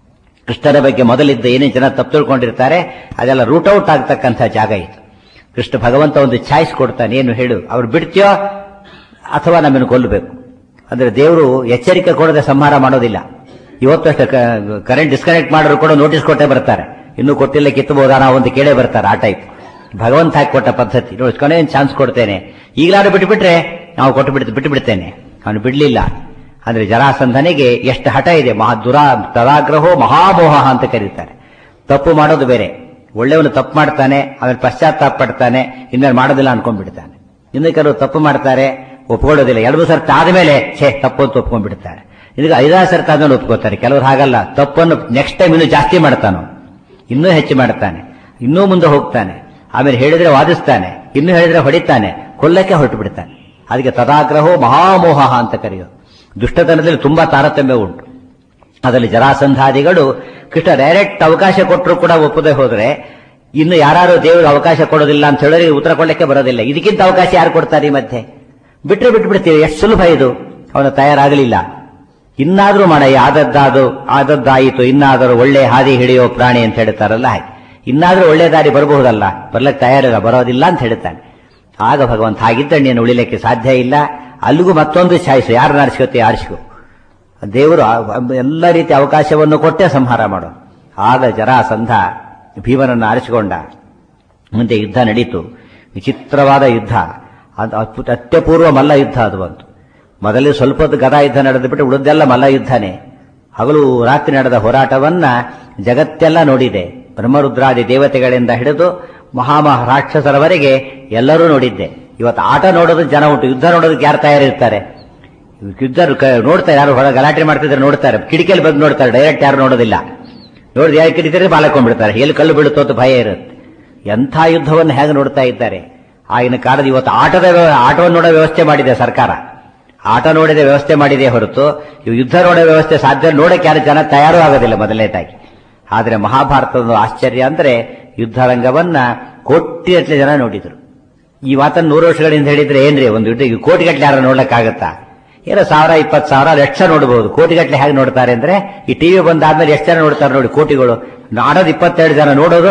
ಕೃಷ್ಣನ ಬಗ್ಗೆ ಮೊದಲಿದ್ದ ಏನೇ ಜನ ತಪ್ಪು ತಿಳ್ಕೊಂಡಿರ್ತಾರೆ ಅದೆಲ್ಲ ರೂಟ್ ಔಟ್ ಆಗ್ತಕ್ಕಂಥ ಜಾಗ ಇದು ಕೃಷ್ಣ ಭಗವಂತ ಒಂದು ಚಾಯ್ಸ್ ಕೊಡ್ತಾನೆ ಏನು ಹೇಳು ಅವ್ರು ಬಿಡ್ತೀಯೋ ಅಥವಾ ನಮ್ಮನ್ನು ಕೊಲ್ಲಬೇಕು ಅಂದ್ರೆ ದೇವರು ಎಚ್ಚರಿಕೆ ಕೊಡದೆ ಸಂಹಾರ ಮಾಡೋದಿಲ್ಲ ಇವತ್ತು ಅಷ್ಟೇ ಕರೆಂಟ್ ಡಿಸ್ಕನೆಕ್ಟ್ ಮಾಡೋರು ಕೂಡ ನೋಟಿಸ್ ಕೊಟ್ಟೆ ಬರ್ತಾರೆ ಇನ್ನೂ ಕೊಟ್ಟಿಲ್ಲ ಕಿತ್ತಬಹುದಾ ನಾವು ಒಂದು ಕೇಳೇ ಬರ್ತಾರೆ ಆ ಟೈಪ್ ಭಗವಂತ ಹಾಕಿ ಕೊಟ್ಟ ಪದ್ಧತಿ ನೋಡಿ ಕೊನೆಯನ್ನು ಚಾನ್ಸ್ ಕೊಡ್ತೇನೆ ಈಗಲಾದ್ರೂ ಬಿಟ್ಟುಬಿಟ್ರೆ ನಾವು ಕೊಟ್ಟು ಬಿಡ್ತು ಬಿಟ್ಟು ಬಿಡ್ತೇನೆ ಅವನು ಬಿಡ್ಲಿಲ್ಲ ಅಂದ್ರೆ ಜರಾಸಂಧನಿಗೆ ಎಷ್ಟು ಹಠ ಇದೆ ಮಹಾ ದುರಾ ತದಾಗ್ರಹೋ ಮಹಾಮೋಹ ಅಂತ ಕರೀತಾರೆ ತಪ್ಪು ಮಾಡೋದು ಬೇರೆ ಒಳ್ಳೆಯವನು ತಪ್ಪು ಮಾಡ್ತಾನೆ ಆಮೇಲೆ ಪಶ್ಚಾತ್ತಾಪ ಪಡ್ತಾನೆ ಇನ್ಮೇಲೆ ಮಾಡೋದಿಲ್ಲ ಅನ್ಕೊಂಡ್ಬಿಡ್ತಾನೆ ಇನ್ನು ಕೆಲವು ತಪ್ಪು ಮಾಡ್ತಾರೆ ಒಪ್ಕೊಳ್ಳೋದಿಲ್ಲ ಎರಡು ಸರ್ತಿ ಆದ್ಮೇಲೆ ಛೇ ತಪ್ಪು ಅಂತ ಒಪ್ಕೊಂಡ್ಬಿಡ್ತಾರೆ ಇದಕ್ಕೆ ಐದಾರು ಸರ್ತಿ ಆದ್ಮೇಲೆ ಒಪ್ಕೋತಾರೆ ಕೆಲವರು ಹಾಗಲ್ಲ ತಪ್ಪನ್ನು ನೆಕ್ಸ್ಟ್ ಟೈಮ್ ಇನ್ನೂ ಜಾಸ್ತಿ ಮಾಡ್ತಾನೋ ಇನ್ನೂ ಹೆಚ್ಚು ಮಾಡ್ತಾನೆ ಇನ್ನೂ ಮುಂದೆ ಹೋಗ್ತಾನೆ ಆಮೇಲೆ ಹೇಳಿದ್ರೆ ವಾದಿಸ್ತಾನೆ ಇನ್ನು ಹೇಳಿದ್ರೆ ಹೊಡಿತಾನೆ ಕೊಲ್ಲಕ್ಕೆ ಹೊರಟು ಬಿಡ್ತಾನೆ ಅದಕ್ಕೆ ತದಾಗ್ರಹೋ ಮಹಾಮೋಹ ಅಂತ ಕರೆಯೋದು ದುಷ್ಟತನದಲ್ಲಿ ತುಂಬಾ ತಾರತಮ್ಯ ಉಂಟು ಅದರಲ್ಲಿ ಜರಾಸಂಧಾದಿಗಳು ಕೃಷ್ಣ ಡೈರೆಕ್ಟ್ ಅವಕಾಶ ಕೊಟ್ಟರು ಕೂಡ ಒಪ್ಪದೆ ಹೋದ್ರೆ ಇನ್ನು ಯಾರು ದೇವರು ಅವಕಾಶ ಕೊಡೋದಿಲ್ಲ ಅಂತ ಹೇಳಿದ್ರೆ ಉತ್ತರ ಕೊಡಲಿಕ್ಕೆ ಬರೋದಿಲ್ಲ ಇದಕ್ಕಿಂತ ಅವಕಾಶ ಯಾರು ಕೊಡ್ತಾರೆ ಈ ಮಧ್ಯೆ ಬಿಟ್ಟರೆ ಬಿಟ್ಟು ಬಿಡ್ತೀವಿ ಎಷ್ಟು ಸುಲಭ ಇದು ಅವನು ತಯಾರಾಗಲಿಲ್ಲ ಇನ್ನಾದ್ರೂ ಮಾಡಯ್ಯ ಆದದ್ದಾದು ಆದದ್ದಾಯಿತು ಇನ್ನಾದರೂ ಒಳ್ಳೆ ಹಾದಿ ಹಿಡಿಯೋ ಪ್ರಾಣಿ ಅಂತ ಹೇಳ್ತಾರಲ್ಲ ಹಾಗೆ ಇನ್ನಾದ್ರೂ ಒಳ್ಳೆ ದಾರಿ ಬರಬಹುದಲ್ಲ ಬರ್ಲಕ್ಕೆ ತಯಾರಿಲ್ಲ ಬರೋದಿಲ್ಲ ಅಂತ ಹೇಳ್ತಾನೆ ಆಗ ಭಗವಂತ ಹಾಗಿದ್ದ ನೀನು ಉಳಿಲಿಕ್ಕೆ ಸಾಧ್ಯ ಇಲ್ಲ ಅಲ್ಲಿಗೂ ಮತ್ತೊಂದು ಚಾಯ್ಸು ಯಾರನ್ನ ಆರಿಸ್ಕೋತಿ ಆರಿಸ್ಕೋ ದೇವರು ಆ- ಎಲ್ಲ ರೀತಿಯ ಅವಕಾಶವನ್ನು ಕೊಟ್ಟೆ ಸಂಹಾರ ಮಾಡು ಆಗ ಜರಾಸಂಧ ಭೀಮನನ್ನು ಆರಿಸಿಕೊಂಡ ಮುಂದೆ ಯುದ್ಧ ನಡೀತು ವಿಚಿತ್ರವಾದ ಯುದ್ಧ ಅದು ಅದ್ಭುತ ಅತ್ಯಪೂರ್ವ ಮಲ್ಲ ಯುದ್ಧ ಅದು ಬಂತು ಮೊದಲೇ ಸ್ವಲ್ಪ ಹೊತ್ತು ಗದಾ ಯುದ್ಧ ನಡೆದು ಬಿಟ್ಟು ಉಳಿದೆಲ್ಲ ಮಲ್ಲ ಯುದ್ಧನೇ ಹಗಲು ರಾತ್ರಿ ನಡೆದ ಹೋರಾಟವನ್ನ ಜಗತ್ತೆಲ್ಲ ನೋಡಿದೆ ಬ್ರಹ್ಮರುದ್ರಾದಿ ದೇವತೆಗಳಿಂದ ಹಿಡಿದು ಮಹಾಮಹ ರಾಕ್ಷಸರವರೆಗೆ ಎಲ್ಲರೂ ನೋಡಿದ್ದೆ ಇವತ್ತು ಆಟ ನೋಡೋದು ಜನ ಉಂಟು ಯುದ್ಧ ನೋಡೋದಕ್ಕೆ ಯಾರು ತಯಾರಿರ್ತಾರೆ ಯುದ್ಧ ಕ- ನೋಡ್ತಾರೆ ಯಾರು ಹೊರ ಗಲಾಟೆ ಮಾಡ್ತಿದ್ರೆ ನೋಡ್ತಾರೆ ಕಿಟಕಿಯಲ್ಲಿ ಬಂದು ನೋಡ್ತಾರೆ ಡೈರೆಕ್ಟ್ ಯಾರು ನೋಡೋದಿಲ್ಲ ನೋಡಿ ಯಾರು ಕಿಡಿತಾರೆ ಬಾಲಕೊಂಡ್ಬಿಡ್ತಾರೆ ಎಲ್ಲಿ ಕಲ್ಲು ಬೀಳುತ್ತೋ ಅಂತ ಭಯ ಇರುತ್ತೆ ಎಂಥ ಯುದ್ಧವನ್ನು ಹೇಗೆ ನೋಡ್ತಾ ಇದ್ದಾರೆ ಆಗಿನ ಕಾಲದ ಇವತ್ತು ಆಟದ ವ್ಯವ- ಆಟವನ್ನು ನೋಡೋ ವ್ಯವಸ್ಥೆ ಮಾಡಿದೆ ಸರ್ಕಾರ ಆಟ ನೋಡಿದ ವ್ಯವಸ್ಥೆ ಮಾಡಿದೆ ಹೊರತು ಇವು ಯುದ್ಧ ನೋಡೋ ವ್ಯವಸ್ಥೆ ಸಾಧ್ಯ ನೋಡಕ್ಕೆ ಯಾರು ಜನ ತಯಾರು ಆಗೋದಿಲ್ಲ ಮೊದಲನೇದಾಗಿ ಆದರೆ ಮಹಾಭಾರತದ ಒಂದು ಆಶ್ಚರ್ಯ ಅಂದ್ರೆ ಯುದ್ಧ ರಂಗವನ್ನ ಕೋಟಿಗಟ್ಟಲೆ ಜನ ನೋಡಿದ್ರು ಈ ಮಾತನ್ನು ನೂರು ವರ್ಷಗಳಿಂದ ಹೇಳಿದ್ರೆ ಏನ್ರಿ ಒಂದು ಯುದ್ಧ ಈ ಕೋಟಿಗಟ್ಟಲೆ ಯಾರು ನೋಡ್ಲಿಕ್ಕಾಗತ್ತಾ ಏನೋ ಸಾವಿರ ಇಪ್ಪತ್ತು ಸಾವಿರ ಲಕ್ಷ ನೋಡಬಹುದು ಕೋಟಿಗಟ್ಟಲೆ ಹೇಗೆ ನೋಡ್ತಾರೆ ಅಂದ್ರೆ ಈ ಟಿವಿ ಬಂದಾದ್ಮೇಲೆ ಎಷ್ಟು ಜನ ನೋಡ್ತಾರೆ ನೋಡಿ ಕೋಟಿಗಳು ಆಡೋದು ಇಪ್ಪತ್ತೆರಡು ಜನ ನೋಡೋದು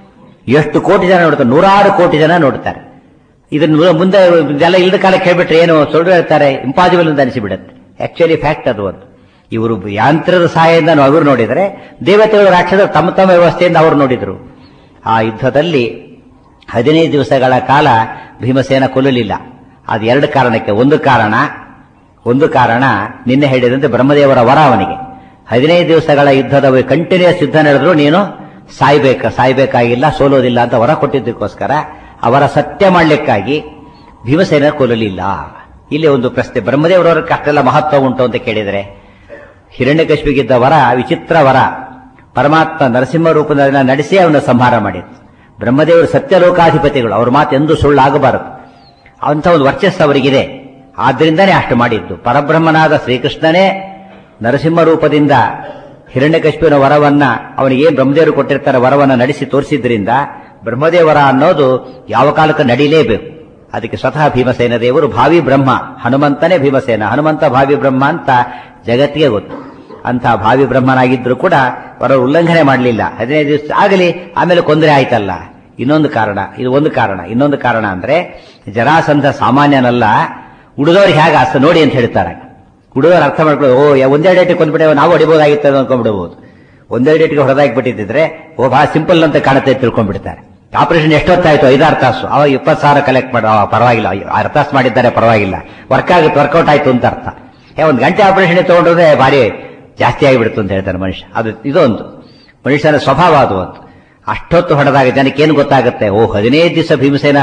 ಎಷ್ಟು ಕೋಟಿ ಜನ ನೋಡ್ತಾರೆ ನೂರಾರು ಕೋಟಿ ಜನ ನೋಡ್ತಾರೆ ಇದನ್ನ ಮುಂದೆ ಇದೆಲ್ಲ ಇಲ್ಲದ ಕಾಲಕ್ಕೆ ಹೇಳ್ಬಿಟ್ರೆ ಏನು ಸುಳ್ಳು ಹೇಳ್ತಾರೆ ಇಂಪಾಸಿಬಲ್ ಅಂತ ಅನಿಸಿಬಿಡುತ್ತೆ ಆಕ್ಚುಲಿ ಫ್ಯಾಕ್ಟ್ ಅದು ಒಂದು ಇವರು ಯಾಂತ್ರದ ಸಹಾಯದಿಂದ ನಾವು ಅವರು ನೋಡಿದರೆ ದೇವತೆಗಳು ರಾಕ್ಷಸರು ತಮ್ಮ ತಮ್ಮ ವ್ಯವಸ್ಥೆಯಿಂದ ಅವರು ನೋಡಿದ್ರು ಆ ಯುದ್ಧದಲ್ಲಿ ಹದಿನೈದು ದಿವಸಗಳ ಕಾಲ ಭೀಮಸೇನ ಕೊಲ್ಲಲಿಲ್ಲ ಅದು ಎರಡು ಕಾರಣಕ್ಕೆ ಒಂದು ಕಾರಣ ಒಂದು ಕಾರಣ ನಿನ್ನೆ ಹೇಳಿದಂತೆ ಬ್ರಹ್ಮದೇವರ ವರ ಅವನಿಗೆ ಹದಿನೈದು ದಿವಸಗಳ ಯುದ್ಧದ ಕಂಟಿನ್ಯೂಸ್ ಯುದ್ಧ ನಡೆದ್ರು ನೀನು ಸಾಯ್ಬೇಕ ಸಾಯ್ಬೇಕಾಗಿಲ್ಲ ಸೋಲೋದಿಲ್ಲ ಅಂತ ವರ ಕೊಟ್ಟಿದ್ದಕ್ಕೋಸ್ಕರ ಅವರ ಸತ್ಯ ಮಾಡಲಿಕ್ಕಾಗಿ ಭೀಮಸೇನ ಕೊಲ್ಲಲಿಲ್ಲ ಇಲ್ಲಿ ಒಂದು ಪ್ರಶ್ನೆ ಬ್ರಹ್ಮದೇವರವರಿಗೆ ಅಷ್ಟೆಲ್ಲ ಮಹತ್ವ ಉಂಟು ಅಂತ ಕೇಳಿದರೆ ಹಿರಣ್ಯಕಶ್ಮಿಗಿದ್ದ ವರ ವಿಚಿತ್ರ ವರ ಪರಮಾತ್ಮ ನರಸಿಂಹ ರೂಪದಲ್ಲಿ ನಡೆಸಿ ಅವನ ಸಂಹಾರ ಮಾಡಿತ್ತು ಬ್ರಹ್ಮದೇವರು ಸತ್ಯಲೋಕಾಧಿಪತಿಗಳು ಅವ್ರ ಮಾತು ಎಂದೂ ಸುಳ್ಳಾಗಬಾರದು ಅಂತ ಒಂದು ವರ್ಚಸ್ಸು ಅವರಿಗಿದೆ ಆದ್ರಿಂದನೇ ಅಷ್ಟು ಮಾಡಿದ್ದು ಪರಬ್ರಹ್ಮನಾದ ಶ್ರೀಕೃಷ್ಣನೇ ನರಸಿಂಹ ರೂಪದಿಂದ ಹಿರಣ್ಯಕಶ್ಮಿನ ವರವನ್ನ ಅವನಿಗೆ ಏನ್ ಬ್ರಹ್ಮದೇವರು ಕೊಟ್ಟಿರ್ತಾರೆ ವರವನ್ನ ನಡೆಸಿ ತೋರಿಸಿದ್ರಿಂದ ಬ್ರಹ್ಮದೇವರ ಅನ್ನೋದು ಯಾವ ಕಾಲಕ್ಕೆ ನಡೀಲೇಬೇಕು ಅದಕ್ಕೆ ಸ್ವತಃ ಭೀಮಸೇನ ದೇವರು ಭಾವಿ ಬ್ರಹ್ಮ ಹನುಮಂತನೇ ಭೀಮಸೇನ ಹನುಮಂತ ಭಾವಿ ಬ್ರಹ್ಮ ಅಂತ ಜಗತ್ತಿಗೆ ಗೊತ್ತು ಅಂತ ಭಾವಿ ಬ್ರಹ್ಮನಾಗಿದ್ರು ಕೂಡ ವರ ಉಲ್ಲಂಘನೆ ಮಾಡಲಿಲ್ಲ ಹದಿನೈದು ದಿವಸ ಆಗಲಿ ಆಮೇಲೆ ತೊಂದರೆ ಆಯ್ತಲ್ಲ ಇನ್ನೊಂದು ಕಾರಣ ಇದು ಒಂದು ಕಾರಣ ಇನ್ನೊಂದು ಕಾರಣ ಅಂದ್ರೆ ಜರಾಸಂಧ ಸಾಮಾನ್ಯನಲ್ಲ ಉಳಿದವ್ರಿಗೆ ಹೇಗೆ ಅಸ್ತ ನೋಡಿ ಅಂತ ಹೇಳ್ತಾರೆ ಹುಡುಗರು ಅರ್ಥ ಮಾಡ್ಕೊಳ್ಳೋ ಓ ಯಾ- ಒಂದೇ ಡೇಟಿಗೆ ಕೊಂದ್ಬಿಟ್ಟೆ ನಾವು ಹೊಡಿಬೋದಾಗಿತ್ತು ಅನ್ಕೊಂಡ್ಬಿಡ್ಬೋದು ಒಂದೇ ಡೇಟ್ಗೆ ಹೊಡೆದಾಕ್ಬಿಟ್ಟಿದ್ರೆ ಓ ಬಹಳ ಸಿಂಪಲ್ ಅಂತ ಕಾಣುತ್ತೆ ಅಂತ ತಿಳ್ಕೊಂಡ್ಬಿಡ್ತಾರೆ ಆಪರೇಷನ್ ಎಷ್ಟೊತ್ತಾಯ್ತು ಐದಾರು ತಾಸು ಅವಾಗ ಇಪ್ಪತ್ತು ಸಾವಿರ ಕಲೆಕ್ಟ್ ಮಾಡೋ ಪರವಾಗಿಲ್ಲ ಆರು ತಾಸು ಮಾಡಿದ್ದಾರೆ ಪರವಾಗಿಲ್ಲ ವರ್ಕ್ ಆಗುತ್ತೆ ವರ್ಕೌಟ್ ಆಯ್ತು ಅಂತ ಅರ್ಥ ಏ ಒಂದು ಗಂಟೆ ಆಪರೇಷನ್ ತಗೊಂಡ್ರೆ ಭಾರಿ ಜಾಸ್ತಿ ಆಗಿಬಿಡ್ತು ಅಂತ ಹೇಳ್ತಾರೆ ಮನುಷ್ಯ ಅದು ಇದೊಂದು ಮನುಷ್ಯನ ಸ್ವಭಾವ ಅದು ಒಂದು ಅಷ್ಟೊತ್ತು ಹೊಡೆದಾಗ ಜನಕ್ಕೆ ಏನು ಗೊತ್ತಾಗುತ್ತೆ ಓ ಹದಿನೈದು ದಿವಸ ಭೀಮಸೇನ